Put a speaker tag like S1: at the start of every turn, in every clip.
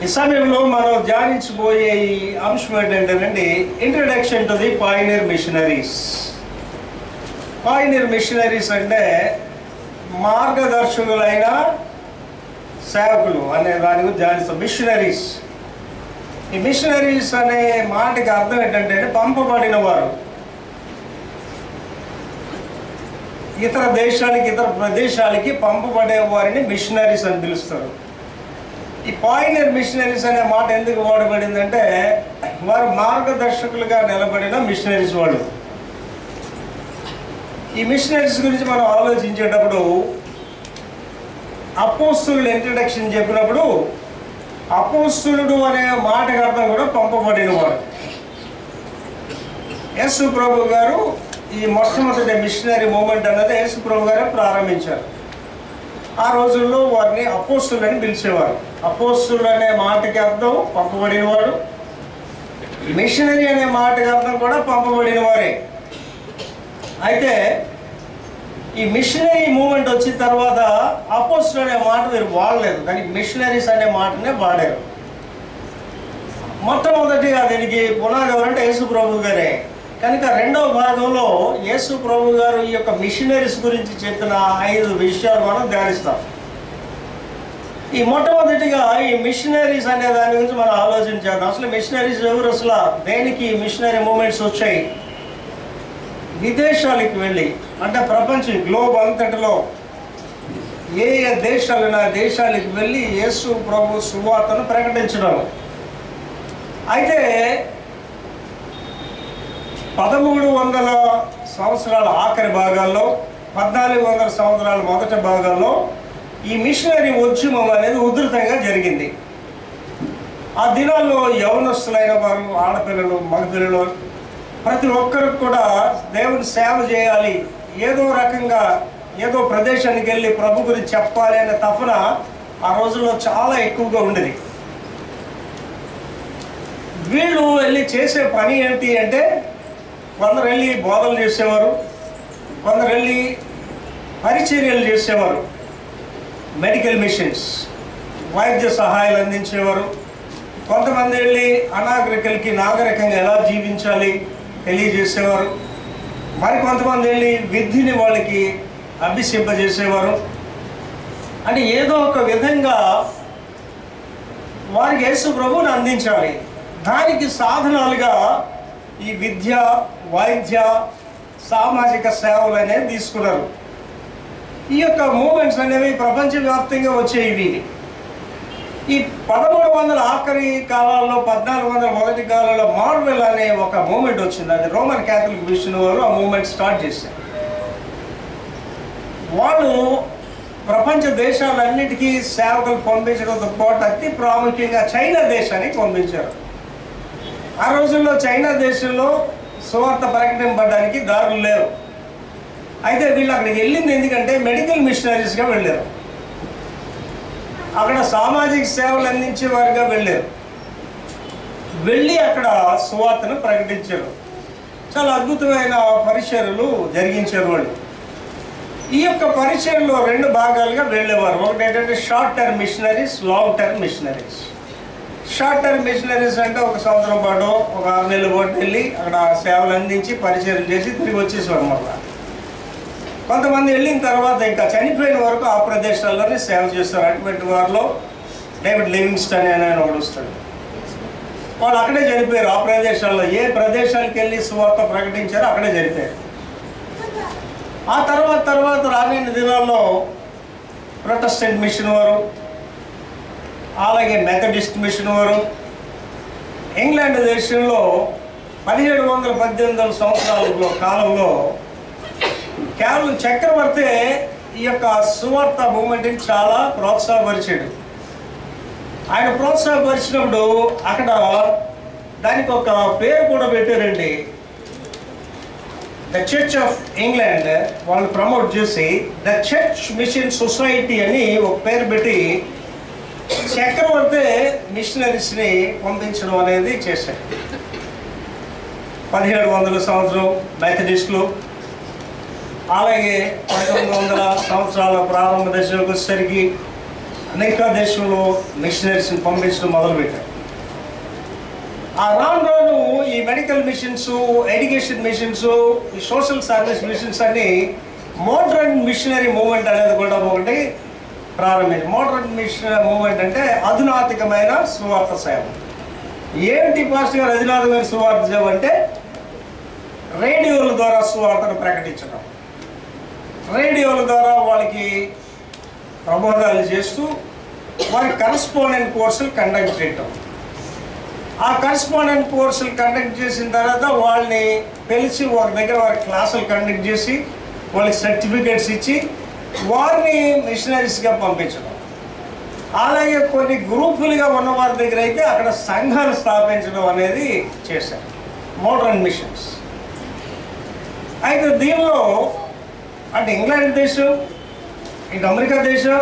S1: ఈ సమయంలో మనం ధ్యానించబోయే ఈ అంశం ఏంటంటేనండి introduction to the pioneer missionaries pioneer missionaries అంటే మార్గదర్శకులైన సేవకులు అనే దాని గురించి ధ్యానిస్తాం మిషనరీస్ ఈ మిషనరీస్ అనే మాటకి అర్థం ఏంటంటే పంపబడిన వారు ఇతర దేశాలకి ఇతర ప్రదేశాలకి పంపబడే వారిని మిషనరీస్ అని పిలుస్తారు ఈ పాయినర్ మిషనరీస్ అనే మాట ఎందుకు వాడబడిందంటే వారు మార్గదర్శకులుగా నిలబడిన మిషనరీస్ వాళ్ళు ఈ మిషనరీస్ గురించి మనం ఆలోచించేటప్పుడు అపోస్తులు ఇంట్రడక్షన్ చెప్పినప్పుడు అపోస్తులుడు అనే మాటకి అర్థం కూడా పంపబడిన వాడు యేసు ప్రభు గారు ఈ మొట్టమొదటి మిషనరీ మూమెంట్ అన్నది యేసు ప్రభు గారే ప్రారంభించారు ఆ రోజుల్లో వారిని అపోస్తులు అని పిలిచేవారు అపోస్తులు అనే మాటకి అర్థం పంపబడినవాడు మిషనరీ అనే మాటకి అర్థం కూడా పంపబడిన వారే అయితే ఈ మిషనరీ మూమెంట్ వచ్చిన తర్వాత అపోస్తులు అనే మాట మీరు వాడలేదు కానీ మిషనరీస్ అనే మాటనే వాడారు మొట్టమొదటిగా దీనికి పునాది ఎవరంటే యేసు ప్రభు గారే కనుక రెండవ భాగంలో యేసు ప్రభు గారు ఈ యొక్క మిషనరీస్ గురించి చెప్పిన ఐదు విషయాలు మనం ధ్యానిస్తాం ఈ మొట్టమొదటిగా ఈ మిషనరీస్ అనే దాని గురించి మనం ఆలోచించాలి అసలు మిషనరీస్ ఎవరు అసలు దేనికి మిషనరీ మూమెంట్స్ వచ్చాయి విదేశాలకు వెళ్ళి అంటే ప్రపంచం గ్లోబ్ అంతటిలో ఏ ఏ దేశాలైనా దేశాలకు వెళ్ళి యేసు ప్రభు సువార్తను ప్రకటించడం అయితే పదమూడు వందల సంవత్సరాల ఆఖరి భాగాల్లో పద్నాలుగు వందల సంవత్సరాల మొదటి భాగాల్లో ఈ మిషనరీ ఉద్యమం అనేది ఉధృతంగా జరిగింది ఆ దినాల్లో యవనస్తులైన వారు ఆడపిల్లలు మగపిల్లలు ప్రతి ఒక్కరికి కూడా దేవుని సేవ చేయాలి ఏదో రకంగా ఏదో ప్రదేశానికి వెళ్ళి ప్రభు గురించి చెప్పాలి అనే తపన ఆ రోజుల్లో చాలా ఎక్కువగా ఉండేది వీళ్ళు వెళ్ళి చేసే పని ఏంటి అంటే కొందరు వెళ్ళి బోధలు చేసేవారు కొందరు వెళ్ళి పరిచర్యలు చేసేవారు మెడికల్ మిషన్స్ వైద్య సహాయాలు అందించేవారు కొంతమంది వెళ్ళి అనాగరికలకి నాగరికంగా ఎలా జీవించాలి తెలియజేసేవారు మరి కొంతమంది వెళ్ళి విద్యని వాళ్ళకి అభ్యసింపజేసేవారు అంటే ఏదో ఒక విధంగా వారికి యేసు ప్రభువుని అందించాలి దానికి సాధనాలుగా ఈ విద్య వైద్య సామాజిక సేవలు అనేవి తీసుకున్నారు ఈ యొక్క మూమెంట్స్ అనేవి ప్రపంచవ్యాప్తంగా వచ్చేవి ఈ పదమూడు వందల ఆఖరి కాలాల్లో పద్నాలుగు వందల మొదటి కాలంలో మార్వెల్ అనే ఒక మూమెంట్ వచ్చింది అది రోమన్ క్యాథలిక్ మిషన్ వారు ఆ మూమెంట్ స్టార్ట్ చేశారు వాళ్ళు ప్రపంచ దేశాలన్నిటికీ సేవకులు పంపించడంతో పాటు అతి ప్రాముఖ్యంగా చైనా దేశానికి పంపించారు ఆ రోజుల్లో చైనా దేశంలో సువార్త ప్రకటింపడానికి దారులు లేవు అయితే వీళ్ళు అక్కడికి వెళ్ళింది ఎందుకంటే మెడికల్ మిషనరీస్గా వెళ్ళారు అక్కడ సామాజిక సేవలు అందించే వారిగా వెళ్ళారు వెళ్ళి అక్కడ సువార్తను ప్రకటించారు చాలా అద్భుతమైన పరిచర్లు జరిగించారు వాళ్ళు ఈ యొక్క పరిచయంలో రెండు భాగాలుగా వెళ్ళేవారు ఒకటి ఏంటంటే short term missionaries long term missionaries short term missionaries అంటే ఒక సంవత్సరం పాటు ఒక ఆరు నెలల పాటు వెళ్ళి అక్కడ సేవలు అందించి పరిచయం చేసి తిరిగి వచ్చేసేవారు మళ్ళా కొంతమంది వెళ్ళిన తర్వాత ఇంకా చనిపోయిన వరకు ఆ ప్రదేశాల్లోనే సేవ చేస్తారు అటువంటి వారిలో డేవిడ్ లివింగ్స్టన్ అనే ఆయన ఒకడు వస్తాడు వాళ్ళు అక్కడే చనిపోయారు ఆ ప్రదేశాల్లో ఏ ప్రదేశాలకు వెళ్ళి సువార్త ప్రకటించారో అక్కడే చనిపోయారు ఆ తర్వాత తర్వాత రానున్న దినాల్లో ప్రొటెస్టెంట్ మిషన్ వారు అలాగే మెథడిస్ట్ మిషన్ వారు ఇంగ్లాండ్ దేశంలో పదిహేడు వందల పద్దెనిమిది వందల సంవత్సరాల కాలంలో కేవలం చక్రవర్తి ఈ యొక్క సువార్త మూమెంట్ని చాలా ప్రోత్సాహపరిచాడు ఆయన ప్రోత్సాహపరిచినప్పుడు అక్కడ దానికి ఒక పేరు కూడా పెట్టారండి ద చర్చ్ ఆఫ్ ఇంగ్లాండ్ వాళ్ళు ప్రమోట్ చేసి ద చర్చ్ మిషన్ సొసైటీ అని ఒక పేరు పెట్టి చక్రవర్తి మిషనరీస్ని పంపించడం అనేది చేశారు పదిహేడు వందల సంవత్సరం మెథడిస్టులు అలాగే పంతొమ్మిది వందల సంవత్సరాల ప్రారంభ దశలోకి వచ్చేసరికి అనేక దేశంలో మిషనరీస్ని పంపించడం మొదలుపెట్టారు ఆ రాను రాను ఈ మెడికల్ మిషన్స్ ఎడ్యుకేషన్ మిషన్స్ ఈ సోషల్ సర్వీస్ మిషన్స్ అన్ని మోడర్న్ మిషనరీ మూవ్మెంట్ అనేది కూడా ఒకటి ప్రారంభించి మోడర్న్ మిషన్ మూవ్మెంట్ అంటే అధునాతికమైన సువార్త సేవ ఏంటి పాస్ట్ గారు అధునాతికమైన సువార్త సేవ అంటే రేడియోల ద్వారా సువార్తను ప్రకటించడం రేడియోల ద్వారా వాళ్ళకి ప్రబోధాలు చేస్తూ వారి కరస్పాండెంట్ కోర్సులు కండక్ట్ చేయటం ఆ కరస్పాండెంట్ కోర్సులు కండక్ట్ చేసిన తర్వాత వాళ్ళని పిలిచి వారి దగ్గర వారి క్లాసులు కండక్ట్ చేసి వాళ్ళకి సర్టిఫికేట్స్ ఇచ్చి వారిని మిషనరీస్గా పంపించడం అలాగే కొన్ని గ్రూపులుగా ఉన్న వారి దగ్గర అయితే అక్కడ సంఘాలు స్థాపించడం అనేది చేశారు మోడర్న్ మిషన్స్ అయితే దీనిలో అటు ఇంగ్లాండ్ దేశం ఇటు అమెరికా దేశం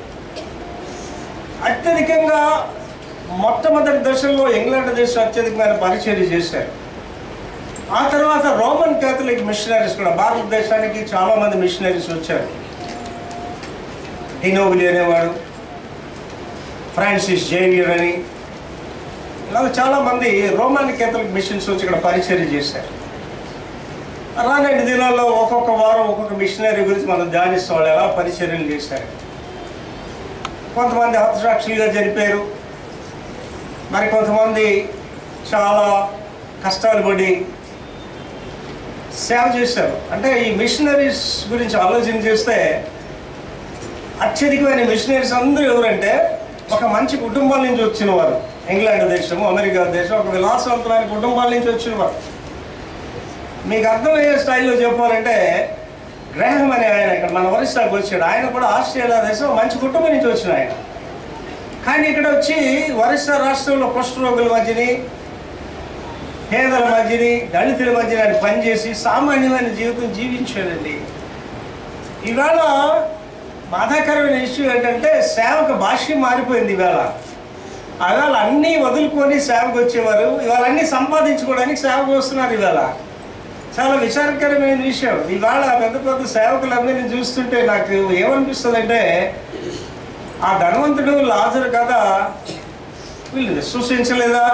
S1: అత్యధికంగా మొట్టమొదటి దశలో ఇంగ్లాండ్ దేశం అత్యధికమైన పరిచర్య చేశారు ఆ తర్వాత రోమన్ కేథలిక్ మిషనరీస్ కూడా భారతదేశానికి చాలామంది మిషనరీస్ వచ్చారు డినోబిలి అనేవాడు ఫ్రాన్సిస్ జేవియర్ అని ఇలా చాలామంది రోమన్ కేథలిక్ మిషన్స్ వచ్చి ఇక్కడ పరిచర్య చేశారు రానటి దినాల్లో ఒక్కొక్క వారం ఒక్కొక్క మిషనరీ గురించి మనం ధ్యానిస్తాం వాళ్ళు ఎలా పరిచర్యలు చేశారు కొంతమంది హతసాక్షులుగా చనిపోయారు మరి కొంతమంది చాలా కష్టాలు పడి సేవ చేశారు అంటే ఈ మిషనరీస్ గురించి ఆలోచన చేస్తే అత్యధికమైన మిషనరీస్ అందరూ ఎవరంటే ఒక మంచి కుటుంబాల నుంచి వచ్చిన వారు ఇంగ్లాండ్ దేశం అమెరికా దేశం ఒక విలాసవంతమైన కుటుంబాల నుంచి వచ్చిన వారు మీకు అర్థమయ్యే స్టైల్లో చెప్పాలంటే గ్రహం అనే ఆయన ఇక్కడ మన ఒరిస్సాకు వచ్చాడు ఆయన కూడా ఆస్ట్రేలియా దేశం మంచి కుటుంబం నుంచి వచ్చిన ఆయన కానీ ఇక్కడ వచ్చి ఒరిస్సా రాష్ట్రంలో కుష్ఠరోగుల మధ్యని పేదల మధ్యని దళితుల మధ్యన ఆయన పనిచేసి సామాన్యమైన జీవితం జీవించాడండి ఇవాళ బాధాకరమైన ఇష్యూ ఏంటంటే సేవకు భాష్యం మారిపోయింది ఇవాళ ఇవాళ అన్నీ వదులుకొని సేవకు వచ్చేవారు ఇవాళ అన్నీ సంపాదించుకోవడానికి సేవకు వస్తున్నారు ఇవాళ చాలా విచారకరమైన విషయం ఇవాళ పెద్ద పెద్ద సేవకులందరినీ చూస్తుంటే నాకు ఏమనిపిస్తుంది అంటే ఆ ధనవంతుడు లాజరు కదా వీళ్ళు విశ్వసించలేదా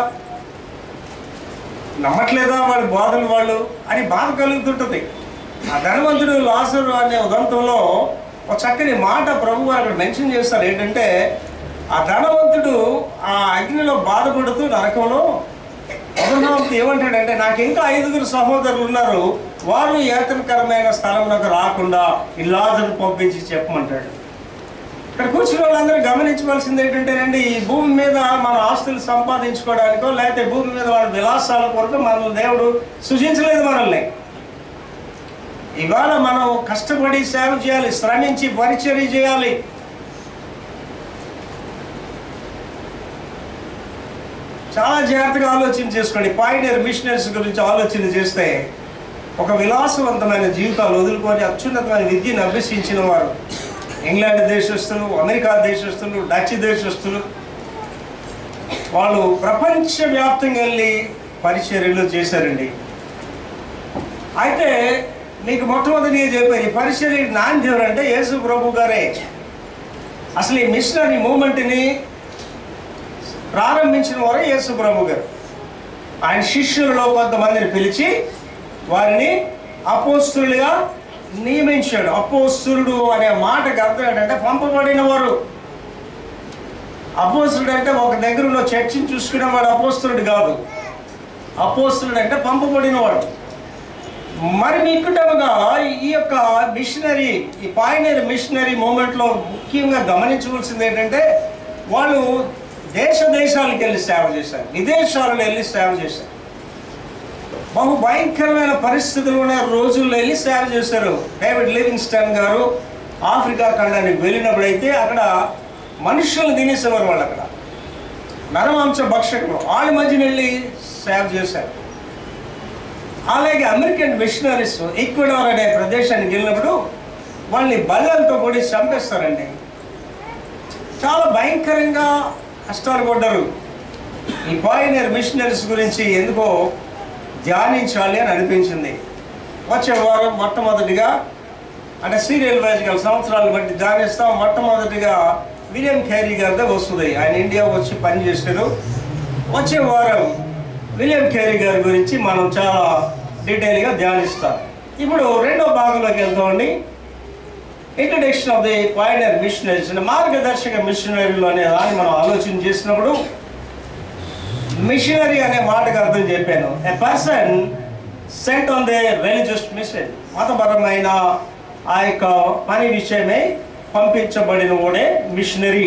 S1: నమ్మట్లేదా వాళ్ళ బాధలు వాళ్ళు అని బాధ కలుగుతుంటుంది ఆ ధనవంతుడు లాజరు అనే ఉదంతంలో ఒక చక్కని మాట ప్రభు వారు అక్కడ మెన్షన్ చేస్తారు ఏంటంటే ఆ ధనవంతుడు ఆ అగ్నిలో బాధపడుతూ నరకంలో అబ్రహాంతో ఏమంటాడంటే నాకు ఇంకా ఐదుగురు సహోదరులు ఉన్నారు వారు యాతనకరమైన స్థలంలోకి రాకుండా ఈ లాజర్ను పంపించి చెప్పమంటాడు ఇక్కడ కూర్చున్న వాళ్ళందరూ గమనించవలసింది ఏంటంటేనండి ఈ భూమి మీద మన ఆస్తులు సంపాదించుకోవడానికో లేకపోతే భూమి మీద వాళ్ళ విలాసాల కొరకు మనల్ని దేవుడు సృజించలేదు మనల్ని ఇవాళ మనం కష్టపడి సేవ చేయాలి శ్రమించి పరిచర్య చేయాలి చాలా జాగ్రత్తగా ఆలోచన చేసుకోండి పాయినర్ మిషనరీస్ గురించి ఆలోచన చేస్తే ఒక విలాసవంతమైన జీవితాలు వదులుకొని అత్యున్నతమైన విద్యను అభ్యసించిన వారు ఇంగ్లాండ్ దేశస్తులు అమెరికా దేశస్తులు డచ్ దేశస్తులు వాళ్ళు ప్రపంచవ్యాప్తంగా వెళ్ళి పరిచర్యలు చేశారండి అయితే మీకు మొట్టమొదటి చెప్పారు ఈ పరిచర్య నాంది ఎవరంటే యేసు ప్రభు గారే అసలు ఈ మిషనరీ మూమెంట్ని ప్రారంభించిన వారు యేసు ప్రభు గారు ఆయన శిష్యులలో కొంతమందిని పిలిచి వారిని అపోస్తులుగా నియమించాడు అపోస్తులుడు అనే మాటకు అర్థం ఏంటంటే పంపబడిన వారు అపోస్తుడు అంటే ఒక దగ్గర ఉన్న చర్చిని చూసుకునేవాడు అపోస్తులుడు కాదు అపోస్తులుడు అంటే పంపబడినవాడు మరి మీకుటముగా ఈ యొక్క మిషనరీ ఈ పాయనరీ మిషనరీ మూమెంట్లో ముఖ్యంగా గమనించవలసింది ఏంటంటే వాళ్ళు దేశ దేశాలకు వెళ్ళి సేవ చేశారు విదేశాలలో వెళ్ళి సేవ చేశారు బహు భయంకరమైన పరిస్థితులు ఉన్న రోజుల్లో వెళ్ళి సేవ చేశారు డేవిడ్ లివింగ్స్టన్ గారు ఆఫ్రికా ఖండానికి వెళ్ళినప్పుడైతే అక్కడ మనుషులను తినేసేవారు వాళ్ళు అక్కడ నరమాంస భక్షకులు వాళ్ళ మధ్యన వెళ్ళి సేవ చేశారు అలాగే అమెరికన్ మిషనరీస్ ఈక్వెడార్ అనే ప్రదేశానికి వెళ్ళినప్పుడు వాళ్ళని బల్లలతో కూడా చంపేస్తారండి చాలా భయంకరంగా కష్టాలు పడ్డారు ఈ పాయినర్ మిషనరీస్ గురించి ఎందుకో ధ్యానించాలి అని అనిపించింది వచ్చే వారం మొట్టమొదటిగా అంటే సీరియల్ వైజ్గా సంవత్సరాలు బట్టి ధ్యానిస్తాం మొట్టమొదటిగా విలియం క్యారీ గారిదే వస్తుంది ఆయన ఇండియా వచ్చి పని చేశారు వచ్చే వారం విలియం క్యారీ గారి గురించి మనం చాలా డీటెయిల్గా ధ్యానిస్తాం ఇప్పుడు రెండో భాగంలోకి వెళ్తామండి introduction of the pioneer missionaries అంటే మార్గదర్శక మిషనరీలు అనే దాన్ని మనం ఆలోచన చేసినప్పుడు మిషనరీ అనే మాటకు అర్థం చెప్పాను a person sent on the religious mission మతపరమైన ఆ యొక్క పని విషయమై పంపించబడిన వాడే మిషనరీ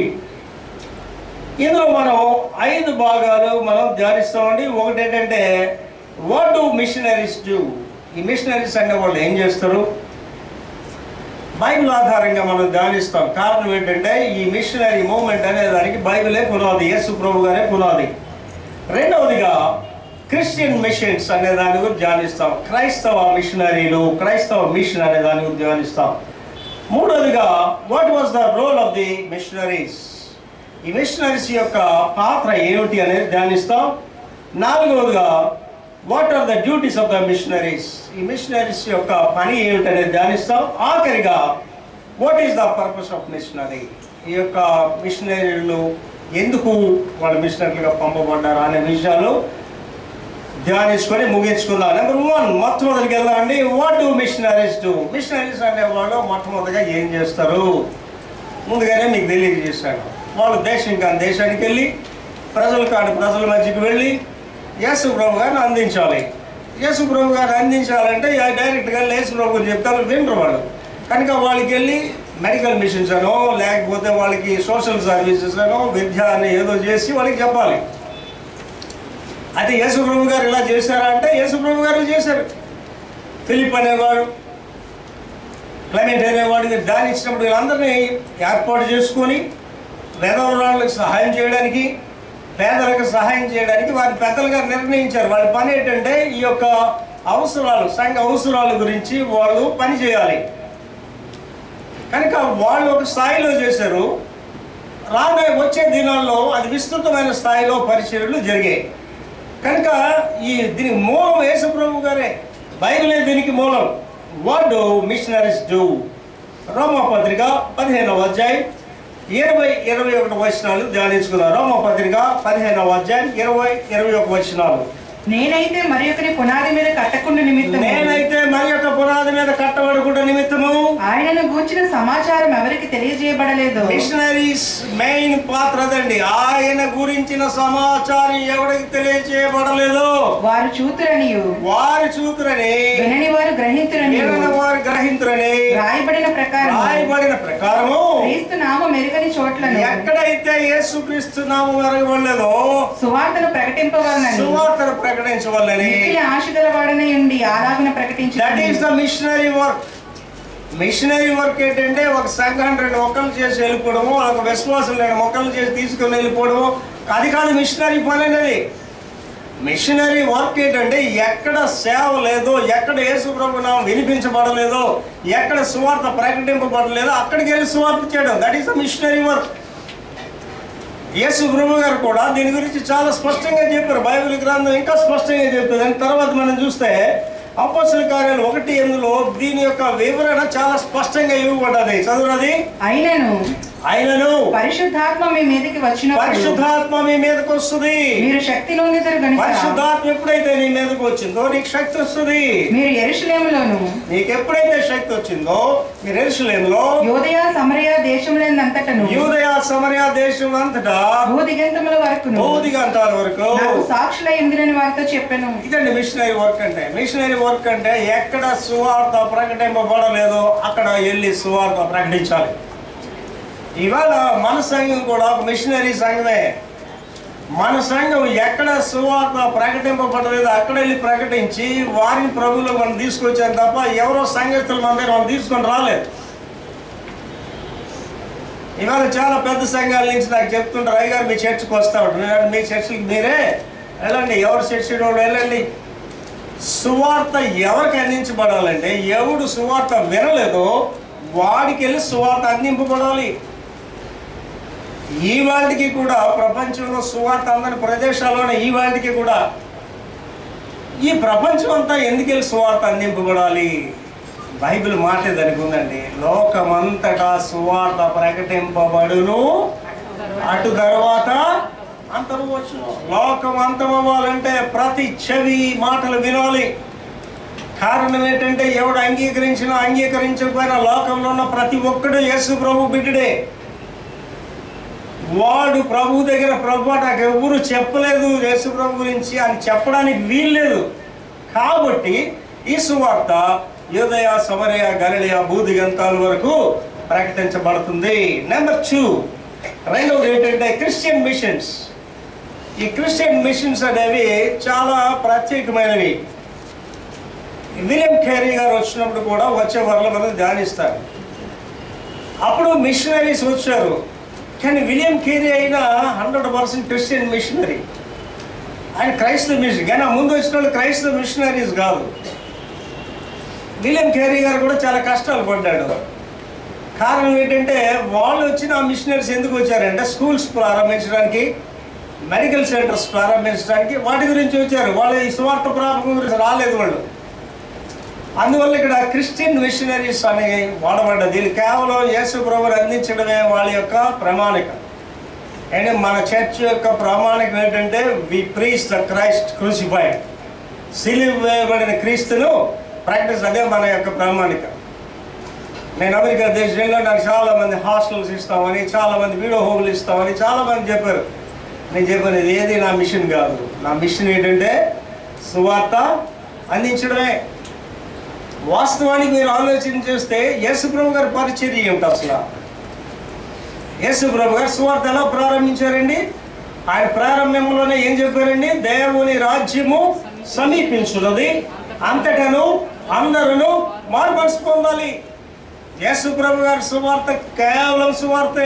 S1: ఇందులో మనం ఐదు భాగాలు మనం ధ్యానిస్తామండి ఒకటి ఏంటంటే వాట్ డు మిషనరీస్ డూ ఈ మిషనరీస్ అనే వాళ్ళు ఏం చేస్తారు బైబిల్ ఆధారంగా మనం ధ్యానిస్తాం కారణం ఏంటంటే ఈ మిషనరీ మూవ్మెంట్ అనే దానికి బైబిలే పునాది యేసు ప్రభు గారే పునాది రెండవదిగా క్రిస్టియన్ మిషన్స్ అనే దాని గురించి ధ్యానిస్తాం క్రైస్తవ మిషనరీలు క్రైస్తవ మిషన్ అనే దాని గురించి ధ్యానిస్తాం మూడవదిగా what was the role of the missionaries ఈ మిషనరీస్ యొక్క పాత్ర ఏమిటి అనేది ధ్యానిస్తాం నాలుగవదిగా what are the duties of the missionaries ఈ మిషనరీస్ యొక్క పని ఏమిటి అనేది ధ్యానిస్తాం ఆఖరిగా what is the purpose of missionary ఈ యొక్క మిషనరీలు ఎందుకు వాళ్ళ మిషనరీలుగా పంపబడ్డారు అనే విషయాలు ధ్యానించుకొని ముగించుకుందాం నెంబర్ వన్ మొట్టమొదటికి వెళ్దామండి what do missionaries do missionaries అనేవాళ్ళు మొట్టమొదటిగా ఏం చేస్తారు ముందుగానే మీకు తెలియజేశాను వాళ్ళు దేశం కాని దేశానికి వెళ్ళి ప్రజలు కాని ప్రజల మధ్యకి వెళ్ళి యేసు ప్రభు గారిని అందించాలి యేసు ప్రభు గారిని అందించాలంటే యా- డైరెక్ట్గా యేసు ప్రభు గారు చెప్తారు వినరు వాళ్ళు కనుక వాళ్ళకి వెళ్ళి మెడికల్ మిషన్స్ అనో లేకపోతే వాళ్ళకి సోషల్ సర్వీసెస్ అనో విద్య అని ఏదో చేసి వాళ్ళకి చెప్పాలి అయితే యేసు ప్రభు గారు ఇలా చేశారా అంటే యేసు ప్రభు గారు చేశారు ఫిలిప్ అనేవాడు క్లైమేట్ అనేవాడికి దాని ఇచ్చినప్పుడు వీళ్ళందరినీ ఏర్పాటు చేసుకొని పేదవాళ్ళకి సహాయం చేయడానికి పేదలకు సహాయం చేయడానికి వారి పెద్దలుగా నిర్ణయించారు వాళ్ళ పని ఏంటంటే ఈ యొక్క అవసరాలు సంఘ అవసరాల గురించి వాళ్ళు పని చేయాలి కనుక వాళ్ళు ఒక స్థాయిలో చేశారు రాబోయే వచ్చే దినాల్లో అది విస్తృతమైన స్థాయిలో పరిచర్యలు జరిగాయి కనుక ఈ దీనికి మూలం యేసుప్రభు గారే బైబిలే దీనికి మూలం వాట్ డు మిషనరీస్ డూ రోమపత్రిక పదిహేనవ అధ్యాయం ఇరవై ఇరవై ఒకటి వచనాలు ధ్యానించుకున్నారు రోమపత్రిక పదిహేనవ అధ్యాయం ఇరవై ఇరవై ఒక వచనాలు
S2: నేనైతే మరి ఒకరి పునాది మీద కట్టకుండా నిమిత్తము
S1: నేనైతే మరి యొక్క పునాది మీద కట్టబడుకుంట నిమిత్తము
S2: ఆయనను గూర్చిన సమాచారం ఎవరికి తెలియజేయబడలేదు
S1: మిషనరీస్ మెయిన్ పాత్ర అదండి ఆయన గురించిన సమాచారం ఎవరికి తెలియజేయబడలేదు
S2: వారు చూతురనియు
S1: వారి చూతురని
S2: వినని వారు గ్రహింతురనియు
S1: వీరన వారు గ్రహింతురని
S2: రాయబడిన ప్రకారం
S1: రాయబడిన ప్రకారము
S2: క్రీస్తు నామం మెరుగని చోట్లను
S1: ఎక్కడైతే యేసుక్రీస్తు నామం ఎరగబడలేదో
S2: సువార్తను ప్రకటింపవలనని
S1: సువార్తను ప్రకటించవల్లని
S2: మిక్కిలి ఆశ గలవాడనై ఉండి ఆలాగున ప్రకటించి
S1: that is the missionary work missionary work ఏంటంటే ఒక సంఘాన్ని రెండు మొక్కలు చేసి వెళ్ళిపోవడము ఒక విశ్వాసం లేని మొక్కలు చేసి తీసుకుని వెళ్ళిపోవడము అది కాదు మిషనరీ పని అనేది మిషనరీ వర్క్ ఏంటంటే ఎక్కడ సేవ లేదో ఎక్కడ యేసు ప్రభు నామం వినిపించబడలేదో ఎక్కడ సువార్త ప్రకటింపబడలేదో అక్కడికి వెళ్ళి సువార్త చేయడం that is the missionary work యేసు ప్రభు గారు కూడా దీని గురించి చాలా స్పష్టంగా చెప్పారు బైబిల్ గ్రంథం ఇంకా స్పష్టంగా చెప్తుంది దాని తర్వాత మనం చూస్తే అపోసల కార్యాలు ఒకటి ఎందులో దీని యొక్క వివరణ చాలా స్పష్టంగా ఇవ్వబడ్డది చదువునది
S2: అయినను
S1: ఆయనను
S2: పరిశుద్ధాత్మ మీ మీదకి వచ్చినప్పుడు
S1: పరిశుద్ధాత్మ మీ మీదకి వస్తుంది
S2: మీరు శక్తి నొందుతారు గనుక
S1: పరిశుద్ధాత్మ ఎప్పుడైతే నీ మీదకి వచ్చిందో నీకు శక్తి వస్తుంది
S2: మీరు ఎరుషలేములోను
S1: నీకు ఎప్పుడైతే శక్తి వచ్చిందో మీరు ఎరుసలేంలో
S2: యోదయ సమరయ దేశములందంతటను
S1: యూదయ సమరయ దేశం అంతటా
S2: భూదిగంతముల వరకును
S1: బౌదిగంతాల వరకు
S2: నాకు సాక్షులై ఉందిరని వారితో చెప్పాను
S1: ఇదండి మిషనరీ వర్క్ అంటే మిషనరీ వర్క్ అంటే ఎక్కడ సువార్త ప్రకటింపబడలేదో అక్కడ వెళ్ళి సువార్త ప్రకటించాలి ఇవాళ మన సంఘం కూడా ఒక మిషనరీ సంఘమే మన సంఘం ఎక్కడ సువార్త ప్రకటింపబడలేదో అక్కడ వెళ్ళి ప్రకటించి వారిని ప్రభువులో మనం తీసుకొచ్చాను తప్ప ఎవరో సంఘస్థులు మన దగ్గర మనం తీసుకొని రాలేదు ఇవాళ చాలా పెద్ద సంఘాల నుంచి నాకు చెప్తుంటారు అయ్యగారు మీ చర్చికి వస్తాడు నేను మీ చర్చికి మీరే వెళ్ళండి ఎవరు చర్చి వాడు వెళ్ళండి సువార్త ఎవరికి అందించబడాలంటే ఎవడు సువార్త వినలేదో వాడికి వెళ్ళి సువార్త అందింపబడాలి ఈ వాటికి కూడా ప్రపంచంలో సువార్త అందని ప్రదేశాల్లోనే ఈ వాటికి కూడా ఈ ప్రపంచం అంతా ఎందుకు వెళ్ళి సువార్త అందింపబడాలి బైబిల్ మాట దానికి ఉందండి లోకమంతటా సువార్త ప్రకటింపబడును అటు తర్వాత అంతము వచ్చును లోకం అంతమవ్వాలంటే ప్రతి చెవి మాటలు వినాలి కారణం ఏంటంటే ఎవడు అంగీకరించినా అంగీకరించకపోయినా లోకంలో ఉన్న ప్రతి ఒక్కడు యేసు ప్రభు బిడ్డడే వాడు ప్రభు దగ్గర ప్రభు నాకు ఎవరు చెప్పలేదు యేసు ప్రభు గురించి అని చెప్పడానికి వీల్లేదు కాబట్టి ఈ సువార్త యోదయ సమరయ గలలియ భూదిగంతాల వరకు ప్రకటించబడుతుంది నెంబర్ టూ రెండవది ఏంటంటే క్రిస్టియన్ మిషన్స్ ఈ క్రిస్టియన్ మిషన్స్ అనేవి చాలా ప్రత్యేకమైనవి విలియం ఖేరీ గారు వచ్చినప్పుడు కూడా వచ్చే వారిలో మనం ధ్యానిస్తారు అప్పుడు మిషనరీస్ వచ్చారు కానీ విలియం కేరీ అయినా హండ్రెడ్ పర్సెంట్ క్రిస్టియన్ మిషనరీ ఆయన క్రైస్తవ మిషన్ కానీ ఆ ముందు వచ్చిన వాళ్ళు క్రైస్తవ మిషనరీస్ కాదు విలియం కేరీ గారు కూడా చాలా కష్టాలు పడ్డాడు కారణం ఏంటంటే వాళ్ళు వచ్చిన ఆ మిషనరీస్ ఎందుకు వచ్చారంటే స్కూల్స్ ప్రారంభించడానికి మెడికల్ సెంటర్స్ ప్రారంభించడానికి వాటి గురించి వచ్చారు వాళ్ళు ఈ స్వార్థ ప్రారంభం గురించి రాలేదు వాళ్ళు అందువల్ల ఇక్కడ క్రిస్టియన్ మిషనరీస్ అని వాడబడ్డది ఇది కేవలం యేసు ప్రభుని అందించడమే వాళ్ళ యొక్క ప్రామాణిక అండ్ మన చర్చ్ యొక్క ప్రామాణికం ఏంటంటే we preach the Christ crucified సిలివ్ వేయబడిన క్రీస్తును ప్రాక్టీస్ అదే మన యొక్క ప్రామాణిక నేను అమెరికా దేశంలో నాకు చాలా మంది హాస్టల్స్ ఇస్తామని చాలా మంది వీడియో హోమ్లు ఇస్తామని చాలా మంది చెప్పారు నేను చెప్పాను ఇది ఏది నా మిషన్ కాదు నా మిషన్ ఏంటంటే సువార్త అందించడమే వాస్తవానికి మీరు ఆలోచన చేస్తే యేసుప్రభు గారి పరిచర్య ఏమిటి అసలు యేసుప్రభు గారు సువార్త ఎలా ప్రారంభించారండి ఆయన ప్రారంభంలోనే ఏం చెప్పారండి దేవుని రాజ్యము సమీపించున్నది అంతటను అందరూ మార్మల్స్ పొందాలి యేసుప్రభు గారి సువార్త కేవలం సువార్తే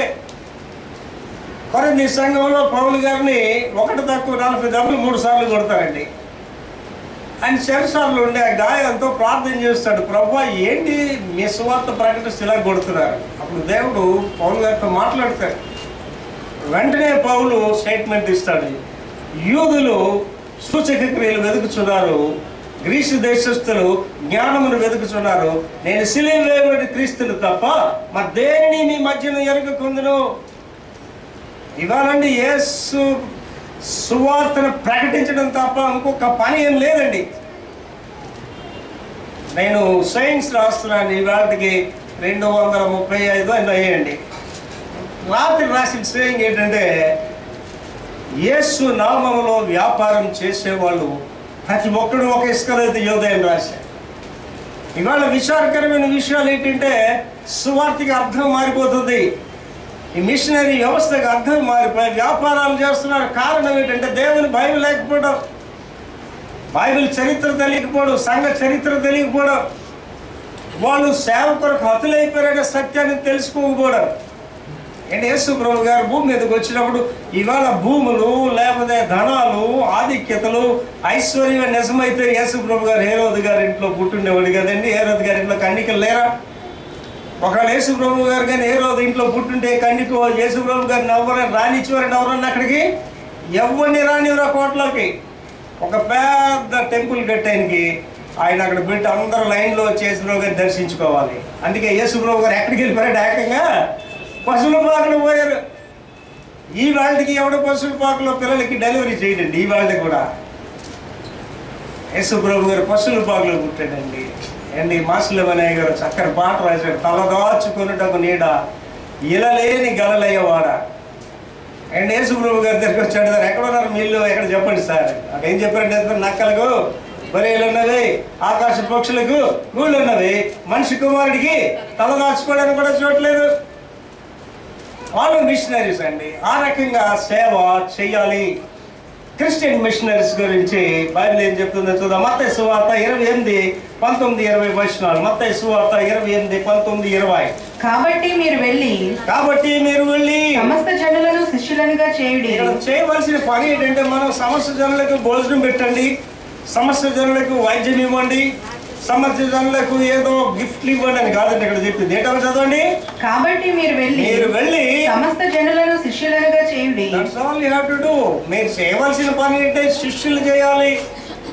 S1: కొరంది సంఘంలో పౌలు గారిని ఒకటి తక్కువ నలభై దెబ్బలు మూడు సార్లు కొడతారండి ఆయన చెరసార్లు ఉండే ఆ గాయంతో ప్రార్థన చేస్తాడు ప్రభు ఏంటి మీ సువార్త ప్రకటిస్తే ఇలా కొడుతున్నారు అప్పుడు దేవుడు పౌలు గారితో మాట్లాడతాడు వెంటనే పౌలు స్టేట్మెంట్ ఇస్తాడు యూదులు సూచక క్రియలు వెతుకుచున్నారు గ్రీసు దేశస్థులు జ్ఞానమును వెతుకుచున్నారు నేను సిలువ వేయబడి క్రీస్తులు తప్ప మరి దేనిని మీ మధ్యన ఎరగకుందును ఇవాళండి యేసు సువార్తను ప్రకటించడం తప్ప ఇంకొక పని ఏం లేదండి నేను సైన్స్ రాస్తున్నాను ఇవాళకి రెండు వందల ముప్పై ఐదు అని అయ్యండి రాత్రి రాసిన సేయింగ్ ఏంటంటే యేసు నామములో వ్యాపారం చేసేవాళ్ళు ప్రతి ఒక్కడు ఒక ఇసుకరైతే యోదయం రాశారు ఇవాళ విచారకరమైన విషయాలు ఏంటంటే సువార్తికి అర్థం మారిపోతుంది ఈ మిషనరీ వ్యవస్థకు అర్థం మారిపోయి వ్యాపారాలు చేస్తున్నారు కారణం ఏంటంటే దేవుని బైబిల్ లేకపోవడం బైబిల్ చరిత్ర తెలియకపోవడం సంఘ చరిత్ర తెలియకపోవడం వాళ్ళు సేవ కొరకు హతులైపోయారనే సత్యాన్ని తెలుసుకోకపోవడం అంటే యేసు ప్రభు గారు భూమి మీదకి వచ్చినప్పుడు ఇవాళ భూములు లేకపోతే ధనాలు ఆధిక్యతలు ఐశ్వర్యం నిజమైతే యేసు ప్రభు గారు హేరోద్ గారి ఇంట్లో పుట్టుండేవాడు కదండి హేరోద్ గారి ఇంట్లో కన్నికలు లేరా ఒకవేళ యేసు ప్రభు గారు కానీ ఏ రోజు ఇంట్లో పుట్టుంటే కన్నికో యేసు ప్రభు గారిని ఎవరైనా రానిచ్చేవారండి ఎవరన్నా అక్కడికి ఎవరిని రానివరా కోట్లోకి ఒక పెద్ద టెంపుల్ కట్టడానికి ఆయన అక్కడ పెట్టి అందరూ లైన్లో యేసు ప్రభు గారిని దర్శించుకోవాలి అందుకే యేసు ప్రభు గారు ఎక్కడికి వెళ్ళిపోయాడు ఏకంగా పశువుల పాకలు పోయారు ఈ వాళ్ళకి ఎవడ పశువుల పాకలో పిల్లలకి డెలివరీ చేయడండి ఈ వాళ్ళకి కూడా యేసు ప్రభు గారు పశువుల పాకలో పుట్టాడండి అండి మాసులవనయ్య గారు చక్కని పాట రాశాడు తలదాచుకున్నటకు నీడ ఇలలేని గలలయ్యవాడ అండ్ యేసు ప్రభు గారి దగ్గరికి వచ్చాడు సార్ ఎక్కడ ఉన్నారు మీళ్ళు ఎక్కడ చెప్పండి సార్ అక్కడ ఏం చెప్పారంటే నక్కలకు బరేలు ఉన్నవి ఆకాశ పక్షులకు గూళ్ళు ఉన్నవి మనిషి కుమారుడికి తల దాచుకోవడానికి కూడా చూడలేదు వాళ్ళు మిషనరీస్ అండి ఆ రకంగా సేవ చేయాలి క్రిస్టియన్ మిషనరీస్ గురించి బైబిల్ ఏం చెప్తుందో చూద్దాం మత్తయి సువార్త ఇరవై ఎనిమిది పంతొమ్మిది ఇరవై వచనాలు మత్తయి సువార్త ఇరవై ఎనిమిది పంతొమ్మిది ఇరవై
S2: కాబట్టి మీరు వెళ్ళి
S1: కాబట్టి మీరు వెళ్ళి
S2: సమస్త జనులను శిష్యులనుగా చేయుడి
S1: ఇక్కడ చేయవలసిన పని ఏంటంటే మనం సమస్త జనులకు భోజనం పెట్టండి సమస్త జనులకు వైద్యం ఇవ్వండి సమస్త జనులకు ఏదో గిఫ్ట్లు ఇవ్వండి అని కాదండి ఇక్కడ చెప్పింది ఏంటో చదవండి
S2: కాబట్టి మీరు వెళ్ళి
S1: మీరు వెళ్ళి
S2: సమస్త జనులను శిష్యులనుగా చేయుడి
S1: that's all you have to do మీరు చేయవలసిన పని ఏంటంటే శిష్యులు చేయాలి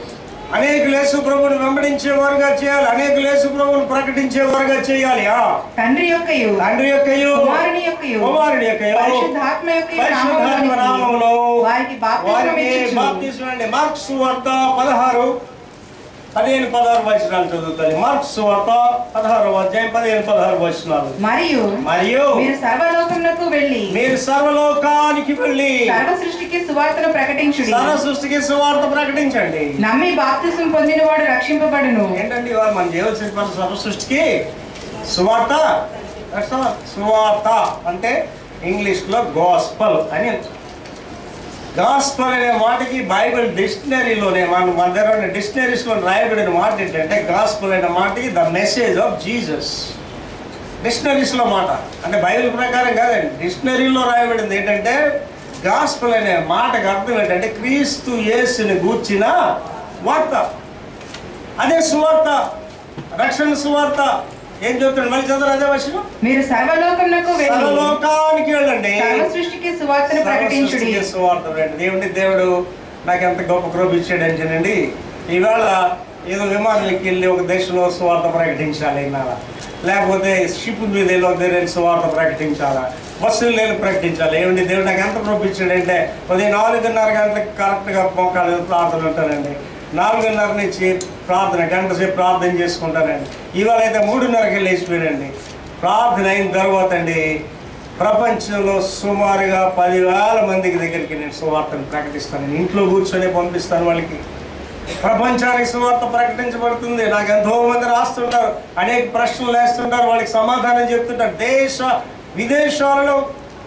S1: అనేక లేసు ప్రభుని వెంబడించేవారుగా చేయాలి అనేక లేసు ప్రభుని ప్రకటించేవారుగా చేయాలి ఆ
S2: తండ్రి యొక్కయు
S1: తండ్రి యొక్కయు
S2: కుమారుని యొక్కయు
S1: కుమారుడి యొక్కయు
S2: పరిశుద్ధాత్మ యొక్కయు
S1: పరిశుద్ధాత్మ నామములో
S2: వారికి బాప్తిస్మం
S1: వారికి
S2: ఇచ్చుచు.
S1: బాప్తిస్మం అండి మార్క్స్ వార్త పదహారు పదిహేను పదహారు వచనాలు చదువుతాయి మార్క్స్ వార్త పదహారు అధ్యాయం పదిహేను పదహారు వచనాలు
S2: మరియు
S1: మరియు
S2: మీరు సర్వలోకమునకు వెళ్ళి
S1: మీరు సర్వలోకానికి వెళ్ళి
S2: సర్వ సృష్టికి సువార్తను ప్రకటించుడి
S1: సర్వ సృష్టికి సువార్త ప్రకటించండి
S2: నమ్మి బాప్తిసం పొందినవాడు రక్షింపబడును
S1: ఏంటండి ఇవాళ మనం చేయవలసిన పని సర్వ సృష్టికి సువార్త That's all. సువార్త అంటే ఇంగ్లీష్లో గాస్పల్ అని గాస్పల్ అనే మాటకి బైబిల్ డిక్షనరీలోనే మన మన దగ్గర ఉన్న డిక్షనరీస్లో రాయబడిన మాట ఏంటంటే గాస్పల్ అనే మాటకి ద మెసేజ్ ఆఫ్ జీసస్ డిక్షనరీస్లో మాట అంటే బైబిల్ ప్రకారం కాదండి డిక్షనరీలో రాయబడింది ఏంటంటే గాస్పల్ అనే మాటకు అర్థం ఏంటంటే క్రీస్తు యేసుని గూర్చిన వార్త అదే సువార్త రక్షణ సువార్త ఏం చెప్తాడు మళ్ళీ చదువు అదే వర్షం
S2: మీరు సర్వలోకమునకు వెళ్ళి
S1: సర్వలోకానికి వెళ్ళండి
S2: సర్వ సృష్టికి సువార్తను ప్రకటించుడి
S1: సర్వసృష్టికి సువార్త రండి దేవుడి దేవుడు నాకు ఎంత గొప్ప కృప ఇచ్చాడు అంటేనండి ఈవేళ ఏదో విమానం ఎక్కి వెళ్ళి ఒక దేశంలో సువార్త ప్రకటించాలి ఇన్నాళ్ళ లేకపోతే షిప్ మీద వెళ్ళి ఒక దగ్గర సువార్త ప్రకటించాలా బస్సులు వెళ్ళి ప్రకటించాలి ఏమండి దేవుడు నాకు ఎంత కృప ఇచ్చాడంటే ఉదయం నాలుగున్నర గంటలకు కరెక్ట్గా మోకాలు ప్రార్థన ఉంటానండి నాలుగున్నర నుంచి ప్రార్థన గంట సేపు ప్రార్థన చేసుకుంటానండి ఇవాళ అయితే మూడున్నరకి లేచిపోయానండి ప్రార్థన అయిన తర్వాత అండి ప్రపంచంలో సుమారుగా పదివేల మందికి దగ్గరికి నేను సువార్తను ప్రకటిస్తాను ఇంట్లో కూర్చొని పంపిస్తాను వాళ్ళకి ప్రపంచానికి సువార్త ప్రకటించబడుతుంది నాకు ఎంతో మంది రాస్తుంటారు అనేక ప్రశ్నలు వేస్తుంటారు వాళ్ళకి సమాధానం చెప్తుంటారు దేశ విదేశాలలో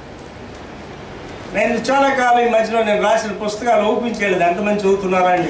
S1: నేను చాలా కాలం ఈ మధ్యలో నేను రాసిన పుస్తకాలు ఓపెన్ చేయలేదు ఎంతమంది చదువుతున్నారా అండి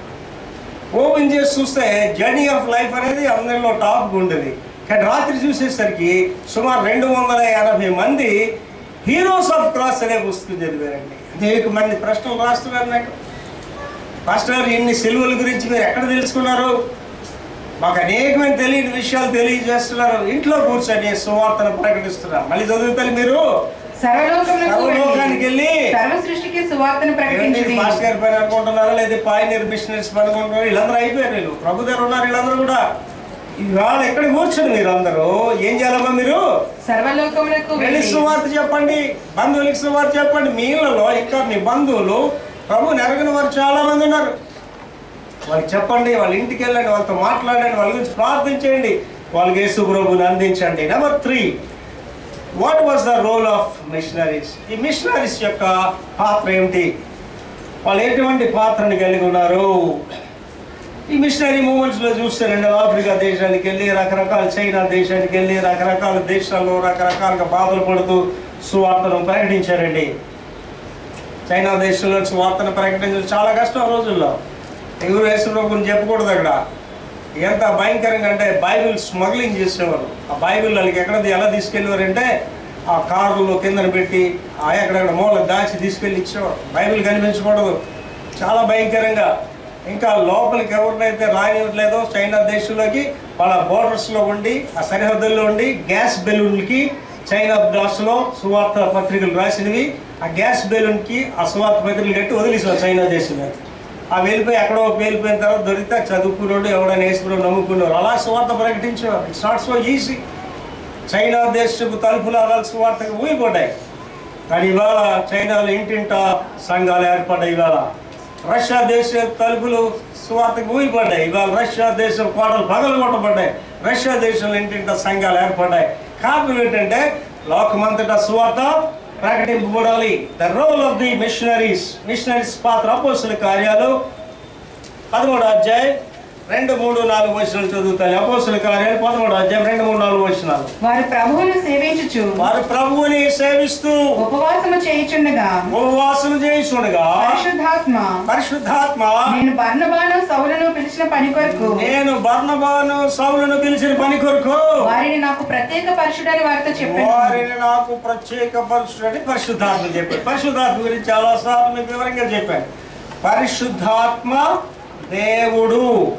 S1: ఓపెన్ చేసి చూస్తే జర్నీ ఆఫ్ లైఫ్ అనేది అందరిలో టాప్ ఉంటుంది కానీ రాత్రి చూసేసరికి సుమారు రెండు వందల ఎనభై మంది హీరోస్ ఆఫ్ క్రాస్ అనే పుస్తకం చదివారండి అనేక మంది ప్రశ్నలు రాస్తున్నారు నాకు మాస్టర్ గారు ఇన్ని సెలవుల గురించి మీరు ఎక్కడ తెలుసుకున్నారు మాకు అనేకమైన తెలియని విషయాలు తెలియజేస్తున్నారు ఇంట్లో కూర్చొని సువార్తను ప్రకటిస్తున్నారు మళ్ళీ చదువుతారు మీరు
S2: సర్వలోకమునకు
S1: సర్వలోకానికి
S2: వెళ్ళి
S1: వెళ్ళి
S2: సర్వ సృష్టికి సువార్తను ప్రకటించుడి
S1: మాస్టర్ గారి పని అనుకుంటున్నారా లేదా పాయనీర్ మిషనరీస్ పని అనుకుంటున్నారు వీళ్ళందరూ అయిపోయారు వీళ్ళు ప్రభు దగ్గర ఉన్నారు వీళ్ళందరూ కూడా ఇవాళ ఎక్కడ కూర్చొని మీరు అందరూ ఏం చేయాలమ్మా మీరు
S2: సర్వలోకమునకు
S1: వెళ్ళి
S2: వెళ్ళి
S1: సువార్త చెప్పండి బంధువులకి సువార్త చెప్పండి మీ ఇళ్ళలో ఇంకా మీ బంధువులు ప్రభు నెరగిన వారు చాలా మంది ఉన్నారు వాళ్ళకి చెప్పండి వాళ్ళ ఇంటికి వెళ్ళండి వాళ్ళతో మాట్లాడండి వాళ్ళ గురించి ప్రార్థించండి వాళ్ళకి యేసు ప్రభుని అందించండి number three what was the role of missionaries ఈ మిషనరీస్ యొక్క పాత్ర ఏమిటి వాళ్ళు ఎటువంటి పాత్రని కలిగి ఉన్నారు ఈ మిషనరీ మూమెంట్స్లో చూస్తారండి ఆఫ్రికా దేశానికి వెళ్ళి రకరకాల చైనా దేశానికి వెళ్ళి రకరకాల దేశాల్లో రకరకాలుగా బాధలు పడుతూ సువార్తను ప్రకటించారండి చైనా దేశంలో సువార్తను ప్రకటించడం చాలా కష్టం ఆ రోజుల్లో ఎవరు యేసుప్రభు గురించి చెప్పకూడదు అక్కడ ఎంత భయంకరంగా అంటే బైబిల్ స్మగ్లింగ్ చేసేవారు ఆ బైబిల్ వాళ్ళకి ఎక్కడ ఎలా తీసుకెళ్ళేవారంటే ఆ కారులో కిందన పెట్టి ఆ ఎక్కడెక్కడ మూల దాచి తీసుకెళ్ళి ఇచ్చేవారు బైబిల్ కనిపించకూడదు చాలా భయంకరంగా ఇంకా లోపలికి ఎవరినైతే రానివ్వట్లేదో చైనా దేశంలోకి వాళ్ళ బోర్డర్స్లో ఉండి ఆ సరిహద్దుల్లో ఉండి గ్యాస్ బెలూన్లకి చైనా భాషలో సువార్త పత్రికలు రాసినవి ఆ గ్యాస్ బెలూన్కి ఆ సువార్త పత్రికలు కట్టి వదిలేసారు చైనా దేశంలో ఆ వెళ్ళిపోయి ఎక్కడో వెళ్ళిపోయిన తర్వాత దొరికితే చదువుకున్నాడు ఎవడైనా వేసుకున్నాడు నమ్ముకున్నారు అలా సువార్త ప్రకటించేవారు it's not so easy China దేశపు తలుపులు అవ్వాలి సువార్తకు ఊగిపడ్డాయి కానీ ఇవాళ చైనాలో ఇంటింట సంఘాలు ఏర్పడ్డాయి ఇవాళ రష్యా దేశ తలుపులు సువార్తకు ఊగిపడ్డాయి ఇవాళ రష్యా దేశం కోటలు పగలు కొట్టబడ్డాయి రష్యా దేశంలో ఇంటింట సంఘాలు ఏర్పడ్డాయి కారణం ఏంటంటే లోకమంతటా సువార్త ప్రకటింపబడాలి the role of the missionaries missionaries పాత్ర అపోసుల కార్యాలు పదమూడు అధ్యాయం రెండు మూడు నాలుగు వచనాలు చదువుతాయి అపోసుల కార్యాలు పదమూడు అధ్యాయం రెండు మూడు నాలుగు వచనాలు
S2: వారు ప్రభువును సేవించుచు
S1: వారు ప్రభువుని సేవిస్తూ
S2: ఉపవాసము చేయుచుండగా
S1: ఉపవాసం చేయుచుండగా
S2: పరిశుద్ధాత్మ
S1: పరిశుద్ధాత్మ
S2: నేను బర్నబాను సౌలను పిలిచిన పని కొరకు
S1: నేను బర్ణబాను సౌలను పిలిచిన పని కొరకు
S2: వారిని నాకు ప్రత్యేక పరుషుడని వారితో చెప్పాను
S1: వారిని నాకు ప్రత్యేక పరుషుడని పరిశుద్ధాత్మ చెప్పాడు పరిశుద్ధాత్మ గురించి చాలా సార్లు మీకు వివరంగా చెప్పాను పరిశుద్ధాత్మ దేవుడు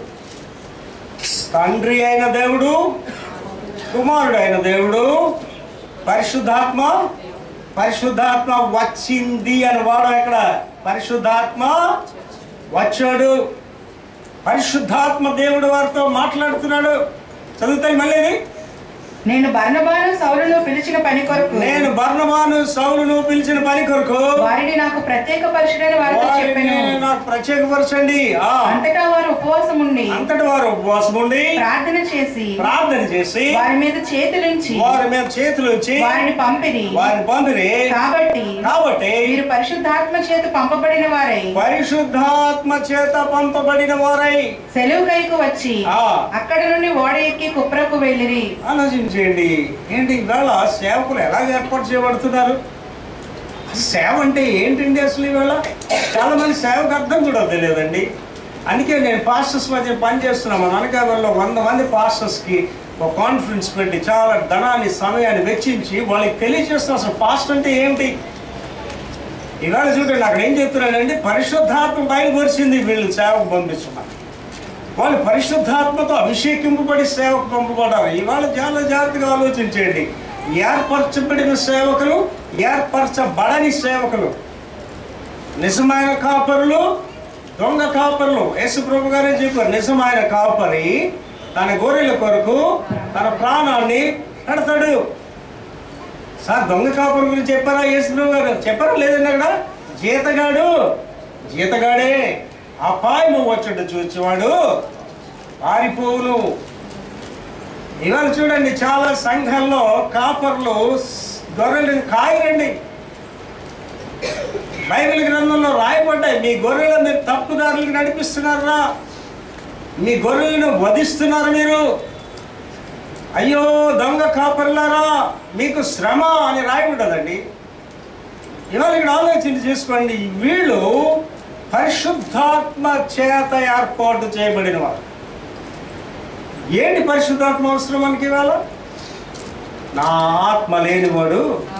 S1: తండ్రి అయిన దేవుడు కుమారుడు అయిన దేవుడు పరిశుద్ధాత్మ పరిశుద్ధాత్మ వచ్చింది అని వాడు ఇక్కడ పరిశుద్ధాత్మ వచ్చాడు పరిశుద్ధాత్మ దేవుడు వారితో మాట్లాడుతున్నాడు చదువుతాయి మళ్ళీ ఇది.
S2: నేను బర్నబాను సౌలును పిలిచిన పని కొరకు
S1: నేను బర్ణమాను సౌలును పిలిచిన పని కొరకు
S2: వారిని నాకు ప్రత్యేక పరిశుడని వారితో
S1: వారిని
S2: చెప్పాను
S1: నాకు ప్రత్యేకపరచండి ఆ
S2: అంతటా వారు ఉపవాసం ఉండి
S1: అంతటి వారు ఉపవాసం ఉండి
S2: ప్రార్థన చేసి
S1: ప్రార్థన చేసి
S2: వారి మీద చేతులుంచి
S1: వారి మీద చేతులు ఉంచి
S2: వారిని పంపిరి
S1: వారిని పంపిరి
S2: కాబట్టి
S1: కాబట్టి
S2: మీరు పరిశుద్ధాత్మ చేత పంపబడిన వారై
S1: పరిశుద్ధాత్మ చేత పంపబడిన వారై
S2: సెలవు కైకు వచ్చి
S1: ఆ.
S2: అక్కడ నుండి ఓడ ఎక్కి కుప్రకు వెళ్ళిరి
S1: ఆలోచించండి ఏంటి ఇవాళ సేవకులు ఎలా ఏర్పాటు చేయబడుతున్నారు సేవ అంటే ఏంటండి అసలు ఇవాళ చాలా మంది సేవకు అర్థం కూడా తెలియదండి అందుకే నేను పాస్టర్స్ మధ్య పని చేస్తున్నాను మన అనకాపల్లిలో వంద మంది పాస్టర్స్కి ఒక కాన్ఫరెన్స్ పెట్టి చాలా ధనాన్ని సమయాన్ని వెచ్చించి వాళ్ళకి తెలియజేస్తున్నాం అసలు పాస్ట్ అంటే ఏంటి ఇవాళ చూడండి అక్కడ ఏం చెప్తున్నానండి పరిశుద్ధాత్మ బయలుపరిచింది వీళ్ళు సేవకు పంపిస్తున్నారు వాళ్ళు పరిశుద్ధాత్మతో అభిషేకింపబడి సేవకు పంపబడారు ఇవాళ చాలా జాగ్రత్తగా ఆలోచించండి ఏర్పరచబడిన సేవకులు ఏర్పరచబడని సేవకులు నిజమైన కాపరులు దొంగ కాపరులు యేసు ప్రభు గారే చెప్పారు నిజమైన కాపరి తన గొర్రెల కొరకు తన ప్రాణాన్ని పెడతాడు సార్ దొంగ కాపరి గురించి చెప్పారా యేసు ప్రభు గారు చెప్పారా లేదండి అక్కడ జీతగాడు జీతగాడే అపాయము వచ్చుడు చూచేవాడు పారిపోవును ఇవాళ చూడండి చాలా సంఘాల్లో కాపర్లు గొర్రెలను కాయరండి బైబిల్ గ్రంథంలో రాయబడ్డాయి మీ గొర్రెలు మీరు తప్పుదారులకు నడిపిస్తున్నారా మీ గొర్రెలను వధిస్తున్నారు మీరు అయ్యో దొంగ కాపర్లారా మీకు శ్రమ అని రాయబడ్డదండి ఇవాళ ఇక్కడ ఆలోచన చేసుకోండి వీళ్ళు పరిశుద్ధాత్మ చేత ఏర్పాటు చేయబడిన వారు ఏంటి పరిశుద్ధాత్మ అవసరం మనకి ఇవాళ నా ఆత్మ లేనివాడు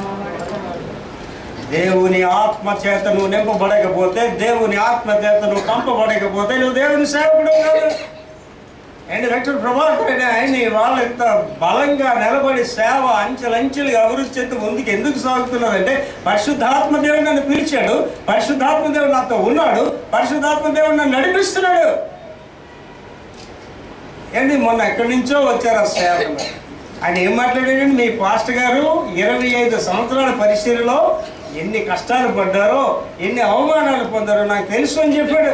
S1: దేవుని ఆత్మ చేత నువ్వు నింపబడకపోతే దేవుని ఆత్మ చేత నువ్వు పంపబడకపోతే నువ్వు దేవుని సేవకుడు కాదు అండ్ డాక్టర్ ప్రభాకర్ అనే ఆయన వాళ్ళు ఇంత బలంగా నిలబడి సేవ అంచెలంచెలుగా అభివృద్ధి చెంది ముందుకు ఎందుకు సాగుతున్నదంటే పరిశుద్ధాత్మ దేవుడు నన్ను పిలిచాడు పరిశుద్ధాత్మ దేవుడు నాతో ఉన్నాడు పరిశుద్ధాత్మ దేవుడు నన్ను నడిపిస్తున్నాడు ఏంటి మొన్న ఎక్కడి నుంచో వచ్చారు ఆ సేవలు ఆయన ఏం మాట్లాడాడండి మీ పాస్ట్ గారు ఇరవై ఐదు సంవత్సరాల పరిస్థితిలో ఎన్ని కష్టాలు పడ్డారో ఎన్ని అవమానాలు పొందారో నాకు తెలుసు అని చెప్పాడు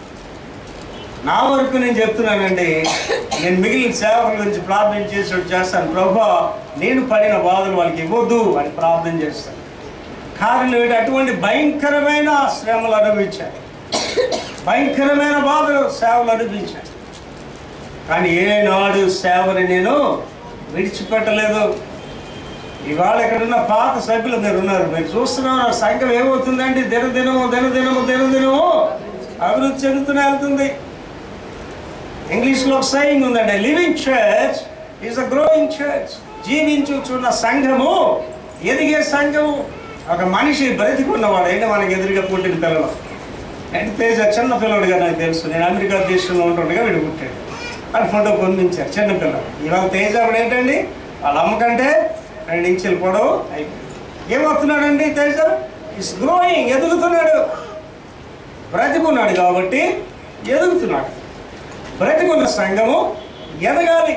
S1: నా వరకు నేను చెప్తున్నానండి నేను మిగిలిన సేవకుల గురించి ప్రార్థన చేసినట్టు చేస్తాను ప్రభా నేను పడిన బాధలు వాళ్ళకి ఇవ్వద్దు అని ప్రార్థన చేస్తాను కారణం ఏంటి అటువంటి భయంకరమైన శ్రమలు అనుభవించాను భయంకరమైన బాధలు సేవలు అనుభవించాను కానీ ఏనాడు సేవని నేను విడిచిపెట్టలేదు ఇవాళ ఇక్కడున్న పాత సభ్యులు మీరు ఉన్నారు మీరు చూస్తున్నారు ఆ సంఘం ఏమవుతుందండి దినదినము దినదినము దినదినము అభివృద్ధి చెందుతూనే వెళ్తుంది ఇంగ్లీష్లో ఒక సైయింగ్ ఉందండి living church is a growing church జీవించుచున్న సంఘము ఎదిగే సంఘము ఒక మనిషి బ్రతికున్నవాడు ఏంటి మనకి ఎదురుగా పుట్టిన పిల్లలు అంటే తేజ చిన్న పిల్లడుగా నాకు తెలుసు నేను అమెరికా దేశంలో ఉంటుండగా వీడు పుట్టాడు అని ఫోటో పొందించారు చిన్న పిల్లలు ఇవాళ తేజ అప్పుడు ఏంటండి వాళ్ళ అమ్మకంటే రెండు ఇంచులు పొడవు అయిపోయింది ఏమవుతున్నాడండి తేజ ఇస్ గ్రోయింగ్ ఎదుగుతున్నాడు బ్రతికున్నాడు కాబట్టి ఎదుగుతున్నాడు బ్రతికున్న సంఘము ఎదగాలి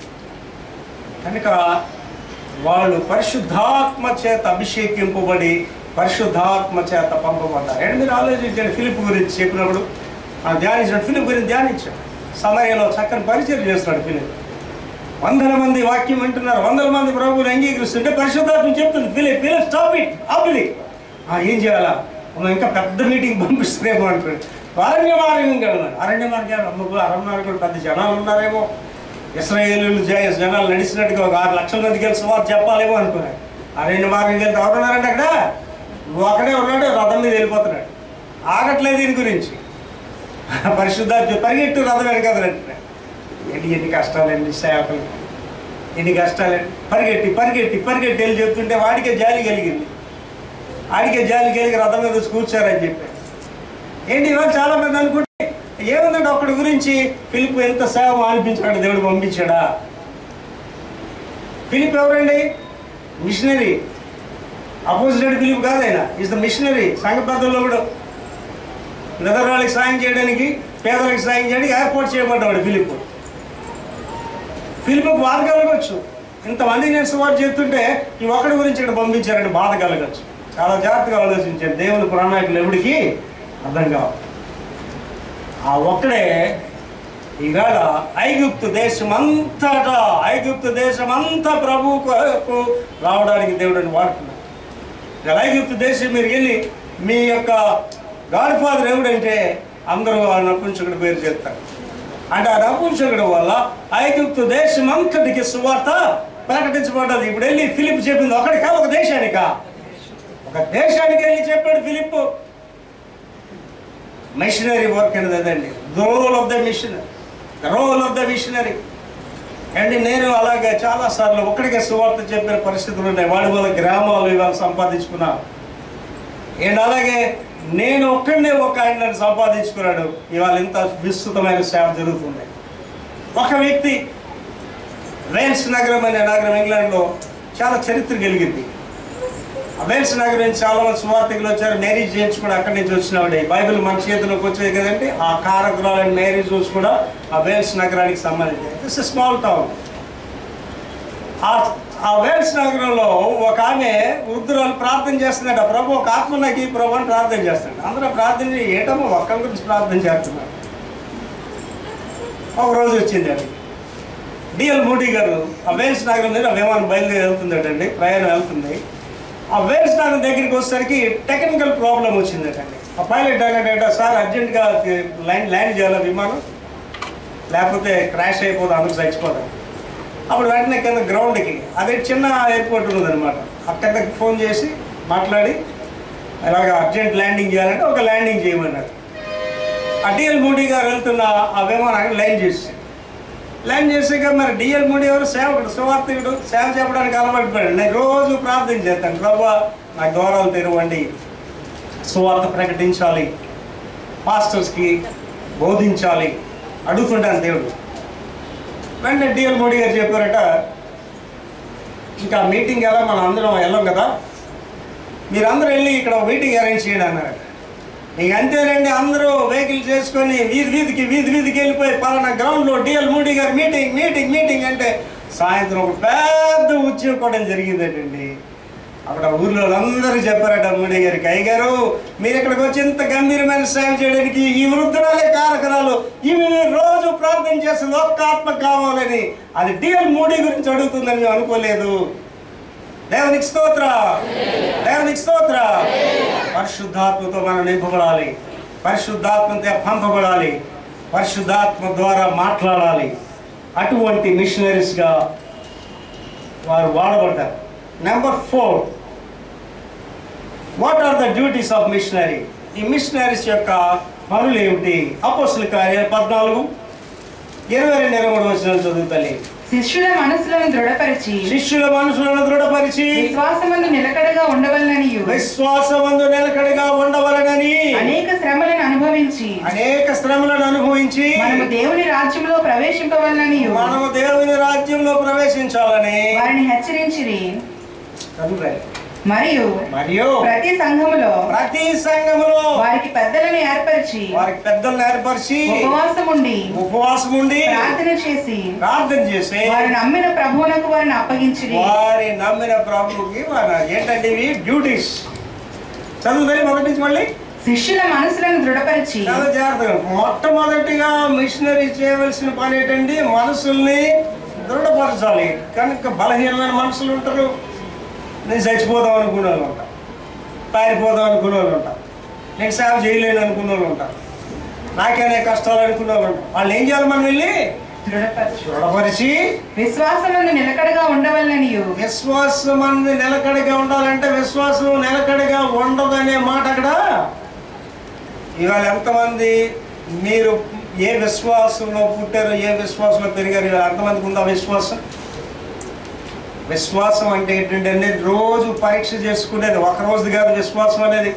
S1: కనుక వాళ్ళు పరిశుద్ధాత్మ చేత అభిషేకింపబడి పరిశుద్ధాత్మ చేత పంపబడ్డారు ఏంటి మీరు ఆలోచించండి ఫిలిప్ గురించి చెప్పినప్పుడు ఆ ధ్యానించాడు ఫిలిప్ గురించి ధ్యానించాడు సమయంలో చక్కని పరిచయం చేస్తున్నాడు ఫిలిప్ వందల మంది వాక్యం వింటున్నారు వందల మంది ప్రభువుని అంగీకరిస్తుంటే పరిశుద్ధాత్మ చెప్తుంది ఫిలిప్ ఫిలిప్ స్టాప్ ఇట్ ఆపిది ఏం చేయాలా అమ్మ, ఇంకా పెద్ద మీటింగ్ పంపిస్తారేమో అంటాడు అరణ్య మార్గం కదా అరణ్య మార్గాలు అమ్మకు అరణ్య మార్గంలో పెద్ద జనాలు ఉన్నారేమో ఇస్రాయేలు జయ జనాలు నడిచినట్టుగా ఒక ఆరు లక్షల మందికి వెళ్ళి సుమారు చెప్పాలేమో అనుకున్నాడు అరణ్య మార్గం వెళ్తే ఎవరున్నారంటే అక్కడ నువ్వు అక్కడే ఉన్నాడు రథం మీద వెళ్ళిపోతున్నాడు ఆగట్లేదు దీని గురించి పరిశుద్ధాత్మ పరిగెట్టు రథం వెనకదంటున్నాడు ఎన్ని ఎన్ని కష్టాలండి సేవకులు ఎన్ని కష్టాలండి పరిగెట్టి పరిగెట్టి పరిగెట్టి వెళ్ళి చెప్తుంటే వాడికే జాలి కలిగింది ఆడికే జాలి కలిగి రథం మీద వచ్చి కూర్చోరని చెప్పారు ఏంటి ఇవాళ చాలా మంది అనుకుంటే ఏముందంటే ఒక్కడి గురించి ఫిలిప్ ఎంత సేవ అనిపించాడు దేవుడు పంపించాడా ఫిలిప్ ఎవరండి మిషనరీ అపోజిట్ ఫిలిప్ కాదు ఆయన ఈజ్ ద మిషనరీ సంఘ పెద్దల్లో కూడా నిద్రవాళ్ళకి సాయం చేయడానికి పేదలకు సాయం చేయడానికి ఏర్పాటు చేయబడ్డాడు ఫిలిప్ ఫిలిప్ బాధ కలగచ్చు ఇంతమంది నేను సువార్త చెప్తుంటే ఈ ఒక్కడి గురించి ఇక్కడ పంపించారంటే బాధ కలగచ్చు చాలా జాగ్రత్తగా ఆలోచించారు దేవుని ప్రణాళికలు ఎవడికి అర్థం కావాలి ఆ ఒక్కడే ఈవేళ ఐగుప్తు దేశం అంతటా ఐగుప్తు దేశం అంతా ప్రభు కొరకు రావడానికి దేవుడిని వాడుతున్నాడు ఇలా ఐగుప్తు దేశం మీరు వెళ్ళి మీ యొక్క గాడ్ ఫాదర్ ఎవడంటే అందరూ ఆ నపుంసకుడి పేరు చెప్తారు అంటే ఆ నపుంసకుడు వల్ల ఐగుప్తు దేశం అంతటికి సువార్త ప్రకటించబడ్డది ఇప్పుడు వెళ్ళి ఫిలిప్ చెప్పింది ఒకటికా ఒక దేశానికా ఒక దేశానికి వెళ్ళి చెప్పాడు ఫిలిప్ మిషనరీ వర్క్ అనేది అదండి the role of the missionary the role of the missionary and నేను అలాగే చాలాసార్లు ఒక్కడికే సువార్త చెప్పిన పరిస్థితులు ఉన్నాయి వాడి వల్ల గ్రామాలు ఇవాళ సంపాదించుకున్నా అండ్ అలాగే నేను ఒక్కడనే ఒక ఆయన సంపాదించుకున్నాడు ఇవాళ ఇంత విస్తృతమైన సేవ జరుగుతుంది ఒక వ్యక్తి వేల్స్ నగరం అనే నగరం ఇంగ్లాండ్లో చాలా చరిత్ర కలిగింది ఆ వేల్స్ నగరం నుంచి చాలా మంది సువార్థికులు వచ్చారు మ్యారేజ్ చేయించుకుని అక్కడి నుంచి వచ్చినవాడే బైబిల్ మన చేతిలోకి వచ్చాయి కదండి ఆ కారకురాలైన మ్యారేజ్ హౌస్ కూడా ఆ వేల్స్ నగరానికి సంబంధించింది ఇట్స్ స్మాల్ టౌన్ ఆ ఆ వేల్స్ నగరంలో ఒక ఆమె వృద్ధురాలు ప్రార్థన చేస్తుందట ప్రభు ఒక ఆత్మ నాకు ఈ ప్రభు అని ప్రార్థన చేస్తాడు అందరూ ప్రార్థన చేసి ఏటమ్మో ఒక్క గురించి ప్రార్థన చేస్తున్నారు ఒక రోజు వచ్చింది అది డిఎల్ మూడీ గారు ఆ వేల్స్ నగరం మీద ఆ విమానం బయలుదేరి వెళ్తుందటండి ప్రయాణం వెళ్తుంది ఆ వేల్స్ నగరం దగ్గరికి వచ్చేసరికి టెక్నికల్ ప్రాబ్లం వచ్చిందటండి ఆ పైలట్ అన్నాడట సార్ అర్జెంట్గా ల్యాండ్ ల్యాండ్ చేయాలి విమానం లేకపోతే క్రాష్ అయిపోదు అందుకు చచ్చిపోతాం అప్పుడు వెంటనే కింద గ్రౌండ్కి అదే చిన్న ఎయిర్పోర్ట్ ఉందన్నమాట అక్కడ ఫోన్ చేసి మాట్లాడి ఇలాగ అర్జెంట్ ల్యాండింగ్ చేయాలంటే ఒక ల్యాండింగ్ చేయమన్నాడు ఆ డిఎల్ మోడీ గారు వెళ్తున్న ఆ విమానాన్ని ల్యాండ్ చేసి ల్యాండ్ చేసాక మరి డిఎల్ మోడీ ఎవరు సేవకుడు సువార్థికుడు సేవ చెప్పడానికి అలవాటు పడాడు నేను రోజు ప్రార్థన చేస్తాను ప్రభా నాకు దూరాలు తెరవండి సువార్త ప్రకటించాలి పాస్టర్స్కి బోధించాలి అడుగుతుంటాను దేవుడు వెంటనే డిఎల్ మోడీ గారు చెప్పారట ఇంకా మీటింగ్ ఎలా మనం అందరం వెళ్ళాం కదా మీరందరూ వెళ్ళి ఇక్కడ మీటింగ్ అరేంజ్ చేయండి అన్నారట ఇంక అంతేనండి అందరూ వెహికల్ చేసుకొని వీధి వీధికి వీధి వీధికి వెళ్ళిపోయి పలానా గ్రౌండ్లో డిఎల్ మోడీ గారు మీటింగ్ మీటింగ్ మీటింగ్ అంటే సాయంత్రం ఒక పెద్ద ఉద్యోగం కూడా జరిగిందటండి అక్కడ ఊర్లో అందరూ చెప్పారట మోడీ గారికి అయ్య గారు మీరు ఇక్కడికి వచ్చి ఇంత గంభీరమైన సేవ చేయడానికి ఈ వృద్ధురాలే కారకరాలు ఇవి మీరు రోజు ప్రార్థన చేస్తుంది ఒక్క ఆత్మ కావాలని అది డిఎల్ మోడీ గురించి అడుగుతుందని మేము అనుకోలేదు దేవునికి స్తోత్ర దేవునికి స్తోత్ర పరిశుద్ధాత్మతో మనం నింపబడాలి పరిశుద్ధాత్మతో పంపబడాలి పరిశుద్ధాత్మ ద్వారా మాట్లాడాలి అటువంటి మిషనరీస్గా వారు వాడబడ్డారు number four what are the duties of missionary ఈ మిషనరీస్ యొక్క పనులు ఏమిటి అపోస్తుల కార్యాలు పద్నాలుగు ఇరవై రెండు ఇరవై మూడు వచ్చిన చదువుతాయి
S2: శిష్యుల మనసులను దృఢపరిచి
S1: శిష్యుల మనసులను దృఢపరిచి
S2: విశ్వాసమందు నిలకడగా ఉండవలనని
S1: విశ్వాసమందు నిలకడగా ఉండవలనని
S2: అనేక శ్రమలను అనుభవించి
S1: అనేక శ్రమలను అనుభవించి
S2: మనము దేవుని రాజ్యంలో ప్రవేశింపవలనని
S1: మనము దేవుని రాజ్యంలో ప్రవేశించాలని
S2: వారిని హెచ్చరించిరి
S1: తండ్రి.
S2: మరియు
S1: మరియు
S2: ప్రతి సంఘములో
S1: ప్రతి సంఘములో
S2: వారికి పెద్దలను ఏర్పరిచి
S1: వారికి పెద్దలను ఏర్పరిచి
S2: ఉపవాసం ఉండి
S1: ఉపవాసం ఉండి
S2: ప్రార్థన చేసి
S1: ప్రార్థన చేసి
S2: వారు నమ్మిన ప్రభువునకు వారిని అప్పగించిరి
S1: వారి నమ్మిన ప్రభువుకి మన ఏంటంటే ఇవి డ్యూటీస్ చదువుతాయి మొదటి నుంచి మళ్ళీ
S2: శిష్యుల మనసులను దృఢపరిచి
S1: చాలా జాగ్రత్తగా మొట్టమొదటిగా మిషనరీ చేయవలసిన పని ఏంటంటే మనసుల్ని దృఢపరచాలి కనుక బలహీనమైన మనుషులు ఉంటారు నేను చచ్చిపోదాం అనుకునే వాళ్ళు ఉంటారు పారిపోదాం అనుకునే వాళ్ళు ఉంటారు నేను సేవ చేయలేను అనుకునే వాళ్ళు ఉంటారు నాకేనే కష్టాలు అనుకునే వాళ్ళు ఉంటారు వాళ్ళు ఏం చేయాలి మనం వెళ్ళి
S2: దృఢపరచు
S1: దృఢపరిచి
S2: విశ్వాసమందు నిలకడగా ఉండవలనని
S1: విశ్వాసం అనేది నిలకడగా ఉండాలంటే విశ్వాసం నిలకడగా ఉండదనే మాట అక్కడ ఇవాళ ఎంతమంది మీరు ఏ విశ్వాసంలో పుట్టారో ఏ విశ్వాసంలో పెరిగారు ఇవాళ ఎంతమందికి ఉందా విశ్వాసం విశ్వాసం అంటే ఏంటంటే అనేది రోజు పరీక్ష చేసుకునేది ఒక రోజు కాదు విశ్వాసం అనేది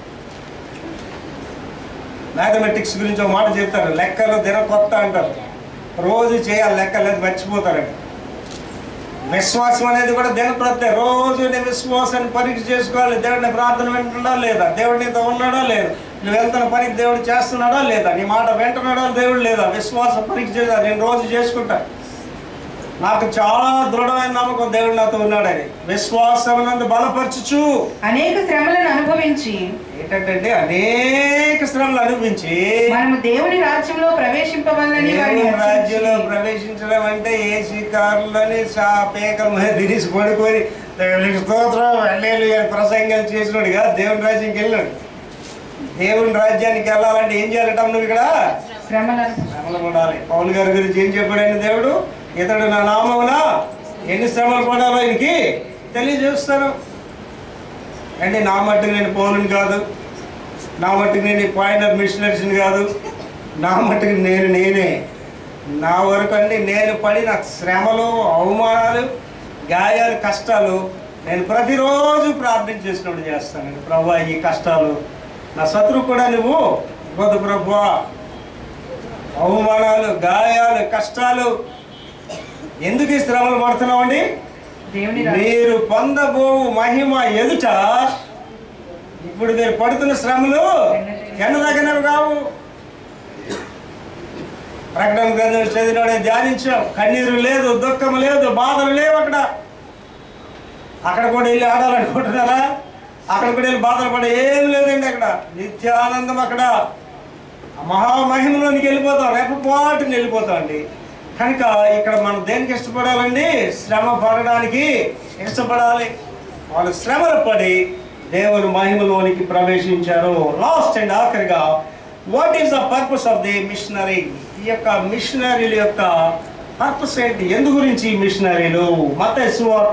S1: మ్యాథమెటిక్స్ గురించి ఒక మాట చెప్తారు లెక్కలు దిన కొత్త అంటారు రోజు చేయాలి లెక్కలు లేదు మర్చిపోతారండి విశ్వాసం అనేది కూడా దిన ప్రత్యే రోజు నీ విశ్వాసాన్ని పరీక్ష చేసుకోవాలి దేవుడిని ప్రార్థన వింటున్నా లేదా దేవుడినితో ఉన్నాడా లేదా నువ్వు వెళ్తున్న పనికి దేవుడు చేస్తున్నాడా లేదా నీ మాట వింటున్నాడా దేవుడు లేదా విశ్వాస పరీక్ష చేసా నేను రోజు చేసుకుంటా నాకు చాలా దృఢమైన నమ్మకం దేవుడు నాతో ఉన్నాడని విశ్వాసం నందు బలపరచుచు
S2: అనేక శ్రమలను అనుభవించి
S1: ఏంటంటే అనేక శ్రమలు అనిపించి
S2: మనము దేవుని రాజ్యంలో ప్రవేశింపవల్లని వారిని
S1: దేవుని రాజ్యంలో
S2: హెచ్చరించి,
S1: ప్రవేశించడం అంటే ఏసీ కార్లని సా పేకల మీద తిరిగి పడుకొని దేవునికి స్తోత్రం వెళ్ళేలు ప్రసంగాలు చేసినాడు కదా దేవుని రాజ్యానికి వెళ్ళాడు దేవుని రాజ్యానికి వెళ్ళాలంటే ఏం చేయాలట నువ్వు ఇక్కడ
S2: శ్రమలను
S1: శ్రమలు పడాలి పౌలు గారి గురించి ఏం చెప్పాడండి దేవుడు ఇతడు నా నామమున ఎన్ని శ్రమలు పడాలో ఆయనకి తెలియజేస్తాను అంటే నా మట్టుకు నేను పౌలుని కాదు నా మట్టుకు నేను పాయినర్ మిషనరీస్ని కాదు నా మట్టుకు నేను నేనే నా వరకు అండి నేను పడిన శ్రమలు అవమానాలు గాయాలు కష్టాలు నేను ప్రతిరోజు ప్రార్థన చేసినప్పుడు చేస్తానండి ప్రభా ఈ కష్టాలు నా శత్రువు కూడా నువ్వు ఇవ్వదు ప్రభా అవమానాలు గాయాలు కష్టాలు ఎందుకు ఈ శ్రమలు పడుతున్నామండి
S2: దేవుని రాజ్యం
S1: మీరు పొందబోవు మహిమ ఎదుట ఇప్పుడు మీరు పడుతున్న శ్రమలు ఎన్నదగినవి కావు ప్రకటన గ్రంథం చదివినోడే ధ్యానించాం కన్నీరు లేదు దుఃఖం లేదు బాధలు లేవు అక్కడ అక్కడ కూడా వెళ్ళి ఆడాలనుకుంటున్నారా అక్కడ కూడా వెళ్ళి బాధలు పడే ఏం లేదండి అక్కడ నిత్యానందం అక్కడ ఆ మహామహిమలోనికి వెళ్ళిపోతాం రేపపాటుని వెళ్ళిపోతాం అండి కనుక ఇక్కడ మనం దేనికి ఇష్టపడాలండి శ్రమ పడడానికి ఇష్టపడాలి వాళ్ళు శ్రమలు పడి దేవుని మహిమలోనికి ప్రవేశించారు లాస్ట్ అండ్ ఆఖరిగా what is the purpose of the missionary ఈ యొక్క మిషనరీల యొక్క పర్పస్ ఏంటి ఎందు గురించి ఈ మిషనరీలు మత సువార్త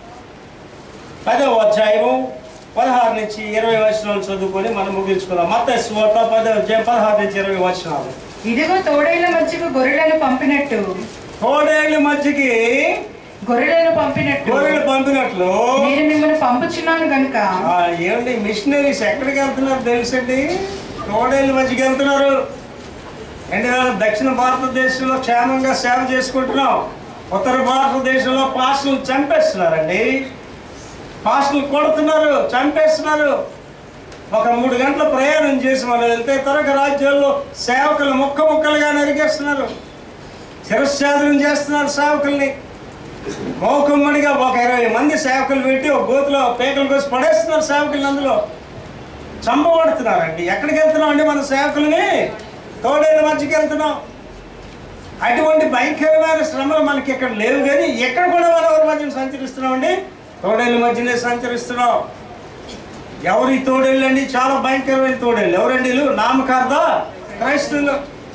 S1: పదవ అధ్యాయము పదహారు నుంచి ఇరవై వచనాలు చదువుకొని మనం ముగించుకుందాం మత సువార్త పదవ అధ్యాయం పదహారు నుంచి ఇరవై వచనాలు
S2: ఇదిగో తోడేళ్ల మధ్యకు గొర్రెలను పంపినట్టు
S1: తోడేళ్ళ మధ్యకి
S2: గొర్రెలను పంపినట్టు
S1: గొర్రెలు పంపినట్లు
S2: నేను మిమ్మల్ని పంపుచున్నాను గనుక
S1: ఆ, ఏమండి మిషనరీస్ ఎక్కడికి వెళ్తున్నారు తెలుసండి తోడేళ్ళ మధ్యకి వెళ్తున్నారు రెండు వేల దక్షిణ భారతదేశంలో క్షేమంగా సేవ చేసుకుంటున్నాం ఉత్తర భారతదేశంలో పాస్టులు చంపేస్తున్నారండి పాస్టులు కొడుతున్నారు చంపేస్తున్నారు ఒక మూడు గంటల ప్రయాణం చేసి మనం వెళ్తే తరగ రాజ్యాల్లో సేవకులు ముక్క ముక్కలుగా నరికేస్తున్నారు శిరశ్చాదనం చేస్తున్నారు సేవకుల్ని మోకమ్మడిగా ఒక ఇరవై మంది సేవకులు పెట్టి ఒక గోతులో పేకలు కోసి పడేస్తున్నారు సేవకుల్ని అందులో చంపబడుతున్నారండి ఎక్కడికి వెళ్తున్నాం అండి మన సేవకుల్ని తోడేళ్ళ మధ్యకి వెళ్తున్నాం అటువంటి భయంకరమైన శ్రమలు మనకి ఇక్కడ లేవు కానీ ఎక్కడ కూడా మనం ఎవరి మధ్యన సంచరిస్తున్నాం అండి తోడేళ్ళ మధ్యనే సంచరిస్తున్నాం ఎవరు ఈ తోడేళ్ళు అండి చాలా భయంకరమైన తోడేళ్ళు ఎవరండి వీళ్ళు నామకార్థ క్రైస్తవులు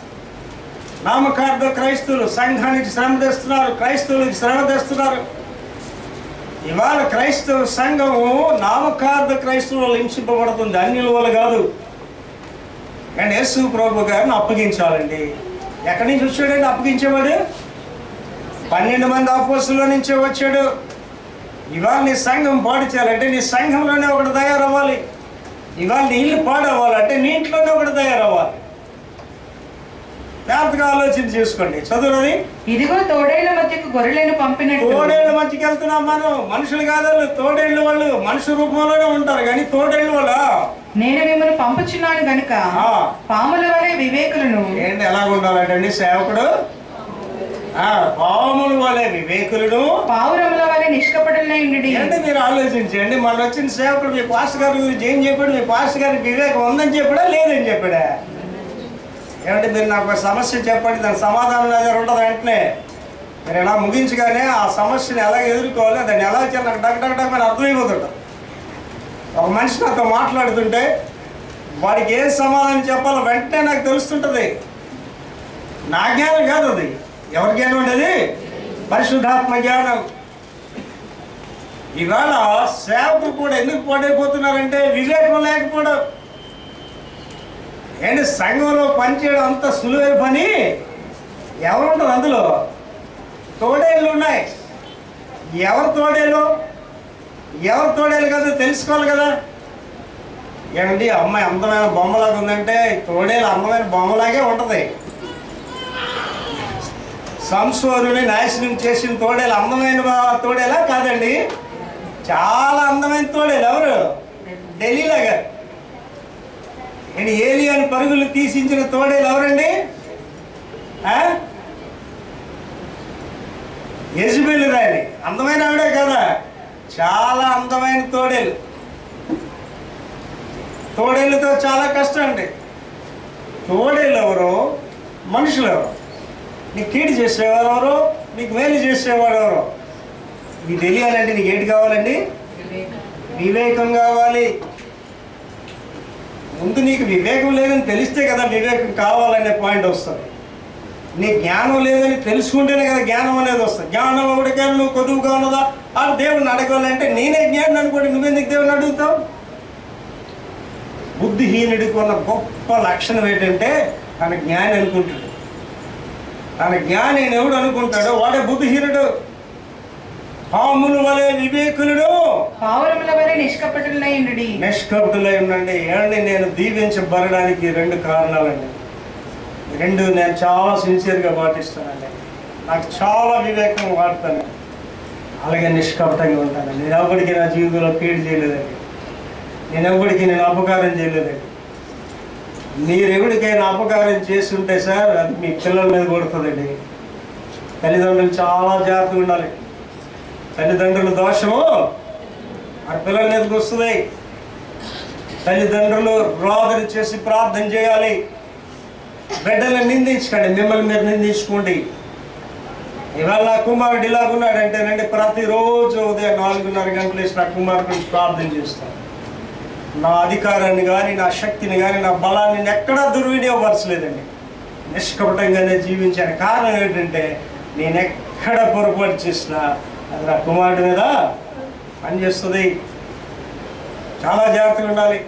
S1: నామకార్థ క్రైస్తవులు సంఘానికి శ్రమ తెస్తున్నారు క్రైస్తవులకు శ్రమ తెస్తున్నారు ఇవాళ క్రైస్తవ సంఘము నామకార్థ క్రైస్తవులు హింసింపబడుతుంది అన్యుల వల్ల కాదు అండ్ యేసు ప్రభు గారిని అప్పగించాలండి ఎక్కడి నుంచి వచ్చాడండి అప్పగించేవాడు పన్నెండు మంది అపోసుల నుంచే వచ్చాడు ఇవాళ నీ సంఘం పాడు చేయాలంటే నీ సంఘంలోనే ఒకటి తయారవ్వాలి ఇవాళ నీ ఇల్లు పాడవ్వాలంటే నీ ఇంట్లోనే ఒకటి తయారవ్వాలి జాగ్రత్తగా ఆలోచన చేసుకోండి చదువునది
S2: ఇదిగో తోడేళ్ల మధ్యకు గొర్రెలను పంపినట్టు
S1: తోడేళ్ళ మధ్యకి వెళ్తున్నాం మనం మనుషులు కాదు వాళ్ళు, తోడేళ్ళు వాళ్ళు మనుషు రూపంలోనే ఉంటారు కానీ తోడేళ్ళు వాళ్ళ
S2: నేను మిమ్మల్ని పంపుచున్నాను గనుక
S1: ఆ.
S2: పాముల వలె వివేకులను
S1: ఏంటి ఎలాగ ఉండాలంటండి సేవకుడు ఆ, పాముల వలె వివేకులను
S2: పావురముల వలె నిష్కపటులై ఉండి
S1: ఏంటి మీరు ఆలోచించండి మన వచ్చిన సేవకుడు మీ పాస్టర్ గారి గురించి ఏం చెప్పాడు మీ పాస్టర్ గారికి వివేకం ఉందని చెప్పాడా లేదని చెప్పాడా ఏమంటే మీరు నాకు ఒక సమస్య చెప్పండి దాని సమాధానం నా దగ్గర ఉంటుంది వెంటనే మీరు ఎలా ముగించగానే ఆ సమస్యను ఎలా ఎదుర్కోవాలి దాన్ని ఎలా చేయాలి నాకు డగ్ డగ్ డగ్ అని అర్థమైపోతుంటాం ఒక మనిషి నాతో మాట్లాడుతుంటే వాడికి ఏం సమాధానం చెప్పాలో వెంటనే నాకు తెలుస్తుంటుంది నా జ్ఞానం కాదు అది ఎవరి జ్ఞానం అండి అది పరిశుద్ధాత్మ జ్ఞానం ఇవాళ సేవకులు కూడా ఎందుకు పాడైపోతున్నారంటే వివేకం లేకపోవడం ఏంటి సంఘంలో పనిచేయడం అంత సులువైన పని ఎవరుంటారు అందులో తోడేళ్ళు ఉన్నాయి ఎవరు తోడేళ్ళు ఎవరు తోడేళ్ళు కదా తెలుసుకోవాలి కదా ఏమండి అమ్మాయి అందమైన బొమ్మలాగా ఉందంటే తోడేలు అందమైన బొమ్మలాగే ఉంటుంది సంసోరుని నాశనం చేసిన తోడేలు అందమైన బా- తోడేలా కాదండి చాలా అందమైన తోడేలు ఎవరు ఢిల్లీలో గారు నేను ఏలియాని పరుగులు తీసించిన తోడేలు ఎవరండి ఆ? యజబెల్ రాయని అందమైన ఆవిడే కదా చాలా అందమైన తోడేలు తోడేళ్ళతో చాలా కష్టం అండి తోడేళ్ళు ఎవరు మనుషులు ఎవరు నీకు కీడు చేసేవారు ఎవరు నీకు మేలు చేసేవాడు ఎవరు నీకు తెలియాలంటే నీకు ఏంటి కావాలండి వివేకం కావాలి ముందు నీకు వివేకం లేదని తెలిస్తే కదా వివేకం కావాలనే పాయింట్ వస్తుంది నీ జ్ఞానం లేదని తెలుసుకుంటేనే కదా జ్ఞానం అనేది వస్తుంది జ్ఞానం ఒకటికే నువ్వు కొదువుగా ఉన్నదా ఆ దేవుడిని అడగాలంటే నేనే జ్ఞానం అనుకోండి నువ్వెందుకు దేవుని అడుగుతావు బుద్ధిహీనుడికి ఉన్న గొప్ప లక్షణం ఏంటంటే తన జ్ఞాని అనుకుంటాడు తన జ్ఞాని అని ఎవడు అనుకుంటాడో వాడే బుద్ధిహీనుడు పాముల వలె వివేకులుడు
S2: పావురముల వలె నిష్కపటులైనడి
S1: నిష్కపటులై ఉండండి ఏమండి నేను దీవించబడడానికి రెండు కారణాలండి ఈ రెండు నేను చాలా సిన్సియర్గా పాటిస్తానండి నాకు చాలా వివేకం వాడతాను అలాగే నిష్కపటంగా ఉంటాను నేను ఎవరికి నా జీవితంలో కీడు చేయలేదండి నేను ఎవరికి నేను అపకారం చేయలేదండి మీరు ఎవరికైనా అపకారం చేస్తుంటే సార్ అది మీ పిల్లల మీద కొడుతుందండి తల్లిదండ్రులు చాలా జాగ్రత్తగా ఉండాలి తల్లిదండ్రుల దోషము ఆ పిల్లల మీదకి వస్తుంది తల్లిదండ్రులు రోదన చేసి ప్రార్థన చేయాలి బిడ్డలను నిందించకండి మిమ్మల్ని మీరు నిందించుకోండి ఇవాళ నా కుమారుడు ఇలాగున్నాడంటేనండి ప్రతిరోజు ఉదయం నాలుగున్నర గంటలు వేసి నా కుమారుడు గురించి ప్రార్థన చేస్తాను నా అధికారాన్ని కానీ నా శక్తిని కానీ నా బలాన్ని నేను ఎక్కడా దుర్వినియోగపరచలేదండి నిష్కపటంగానే జీవించాను కారణం ఏంటంటే నేను ఎక్కడ పొరపాటు చేసినా అది నా కుమారుడి మీద పనిచేస్తుంది చాలా జాగ్రత్తగా ఉండాలి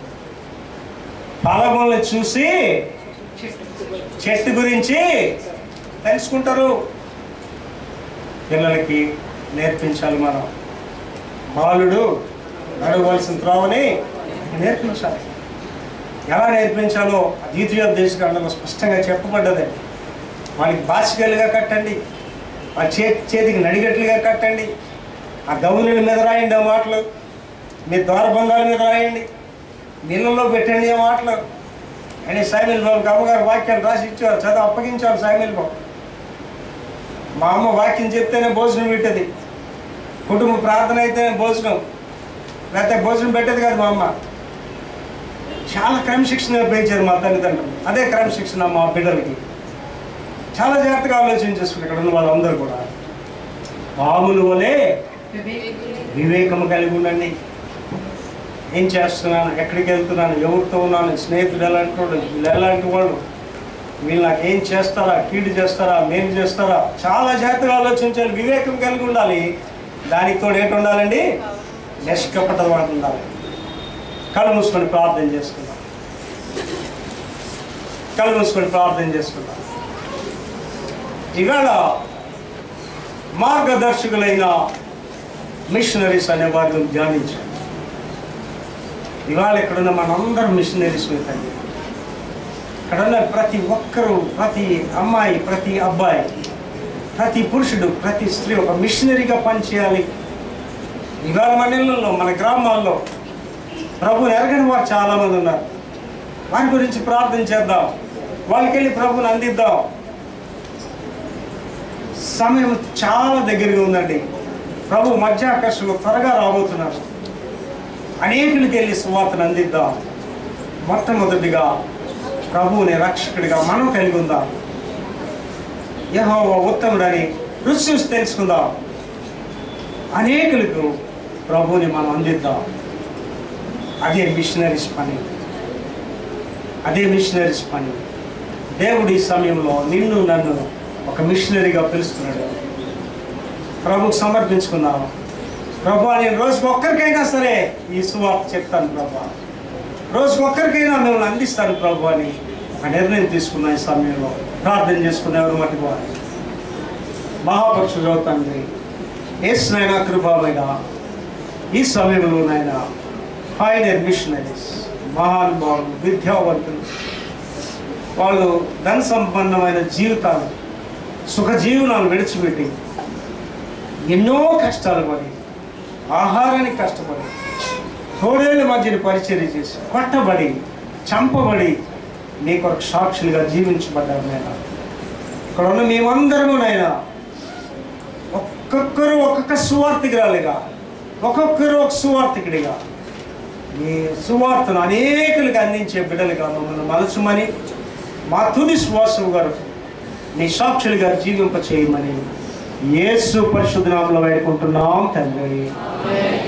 S1: ఫలములను చూసి చెట్టు గురించి తెలుసుకుంటారు పిల్లలకి నేర్పించాలి మనం బాలుడు నడవలసిన త్రోవని నేర్పించాలి ఎలా నేర్పించాలో ద్వితీయ దేశకాండంలో స్పష్టంగా చెప్పబడ్డది వాళ్ళకి బాసికలుగా కట్టండి వాళ్ళ చే చేతికి నడిగట్లుగా కట్టండి ఆ గౌనుల మీద రాయండి ఆ మాటలు మీ ద్వారబంధాల మీద రాయండి నీళ్ళలో పెట్టండి ఆ మాటలు అని సైమిల్ బాబుకి అమ్మగారు వాక్యాలు రాసి ఇచ్చారు చదువు అప్పగించారు సైమిల్ బాబు మా అమ్మ వాక్యం చెప్తేనే భోజనం పెట్టేది కుటుంబ ప్రార్థన అయితేనే భోజనం లేకపోతే భోజనం పెట్టేది కాదు మా అమ్మ చాలా క్రమశిక్షణ పెంచారు మా తల్లిదండ్రులు అదే క్రమశిక్షణ మా బిడ్డలకి చాలా జాగ్రత్తగా ఆలోచన చేసుకుని ఇక్కడ ఉన్న వాళ్ళందరూ కూడా పాములు వలె వివేకము కలిగి ఉండండి ఏం చేస్తున్నాను ఎక్కడికి వెళ్తున్నాను ఎవరితో ఉన్నాను స్నేహితుడు ఎలాంటి వాడు వీళ్ళు ఎలాంటి వాడు వీళ్ళు నాకు ఏం చేస్తారా కీడు చేస్తారా మేలు చేస్తారా చాలా జాగ్రత్తగా ఆలోచించాలి వివేకం కలిగి ఉండాలి దానికి తోడు ఏంటి ఉండాలండి నిష్కపట వాటి ఉండాలి కళ్ళు మూసుకొని ప్రార్థన చేసుకుందాం కళ్ళు మూసుకొని ప్రార్థన చేసుకుందాం ఇవాళ మార్గదర్శకులైన మిషనరీస్ అనే వారిని ధ్యానించాం ఇవాళ ఇక్కడున్న మనందరం మిషనరీస్తండి ఇక్కడ ఉన్న ప్రతి ఒక్కరూ ప్రతి అమ్మాయి ప్రతి అబ్బాయి ప్రతి పురుషుడు ప్రతి స్త్రీ ఒక మిషనరీగా పనిచేయాలి ఇవాళ మన ఇళ్ళల్లో మన గ్రామాల్లో ప్రభుని ఎరగని వారు చాలామంది ఉన్నారు వారి గురించి ప్రార్థన చేద్దాం వాళ్ళకి వెళ్ళి ప్రభుని అందిద్దాం సమయం చాలా దగ్గరగా ఉందండి ప్రభు మధ్యాకర్షణలో త్వరగా రాబోతున్నారు అనేకులకి వెళ్ళి సువార్తను అందిద్దాం మొట్టమొదటిగా ప్రభువుని రక్షకుడిగా మనం కలిగి ఉందాం యెహోవా ఉత్తముడని రుచి చూసి తెలుసుకుందాం అనేకులకు ప్రభువుని మనం అందిద్దాం అదే మిషనరీస్ పని అదే మిషనరీస్ పని దేవుడి సమయంలో నిన్ను నన్ను ఒక మిషనరీగా పిలుస్తున్నాడు ప్రభుకు సమర్పించుకుందాం ప్రభు నేను రోజుకి ఒక్కరికైనా సరే ఈ సువార్త చెప్తాను ప్రభు రోజుకి ఒక్కరికైనా మిమ్మల్ని అందిస్తాను ప్రభు అని ఒక నిర్ణయం తీసుకున్న ఈ సమయంలో ప్రార్థన చేసుకున్న ఎవరు మటుకు వారు మహాపక్షులు తండ్రి ఎస్ నాయన కృపామైన ఈ సమయంలో నాయన పైనర్ మిషనరీస్ మహానుభావులు విద్యావంతులు వాళ్ళు ధన సంపన్నమైన జీవితాలు సుఖ జీవనాలు విడిచిపెట్టి ఎన్నో కష్టాలు పడి ఆహారానికి కష్టపడి తోడేళ్ళ మధ్యన పరిచర్య చేసి కొట్టబడి చంపబడి నీ కొరకు సాక్షులుగా జీవించబడ్డారు నాయన ఇక్కడ ఉన్న మేమందరము నాయన ఒక్కొక్కరు ఒక్కొక్క సువార్థికురాలిగా ఒక్కొక్కరు ఒక సువార్థికుడిగా మీ సువార్తను అనేకులకు అందించే బిడ్డలుగా మమ్మల్ని మలచుమని మా తుది శ్వాసం గారు నీ సాక్షులుగా జీవింప చేయమని యేసు పరిశుద్ధనామంలో వేడుకుంటున్నాం తండ్రి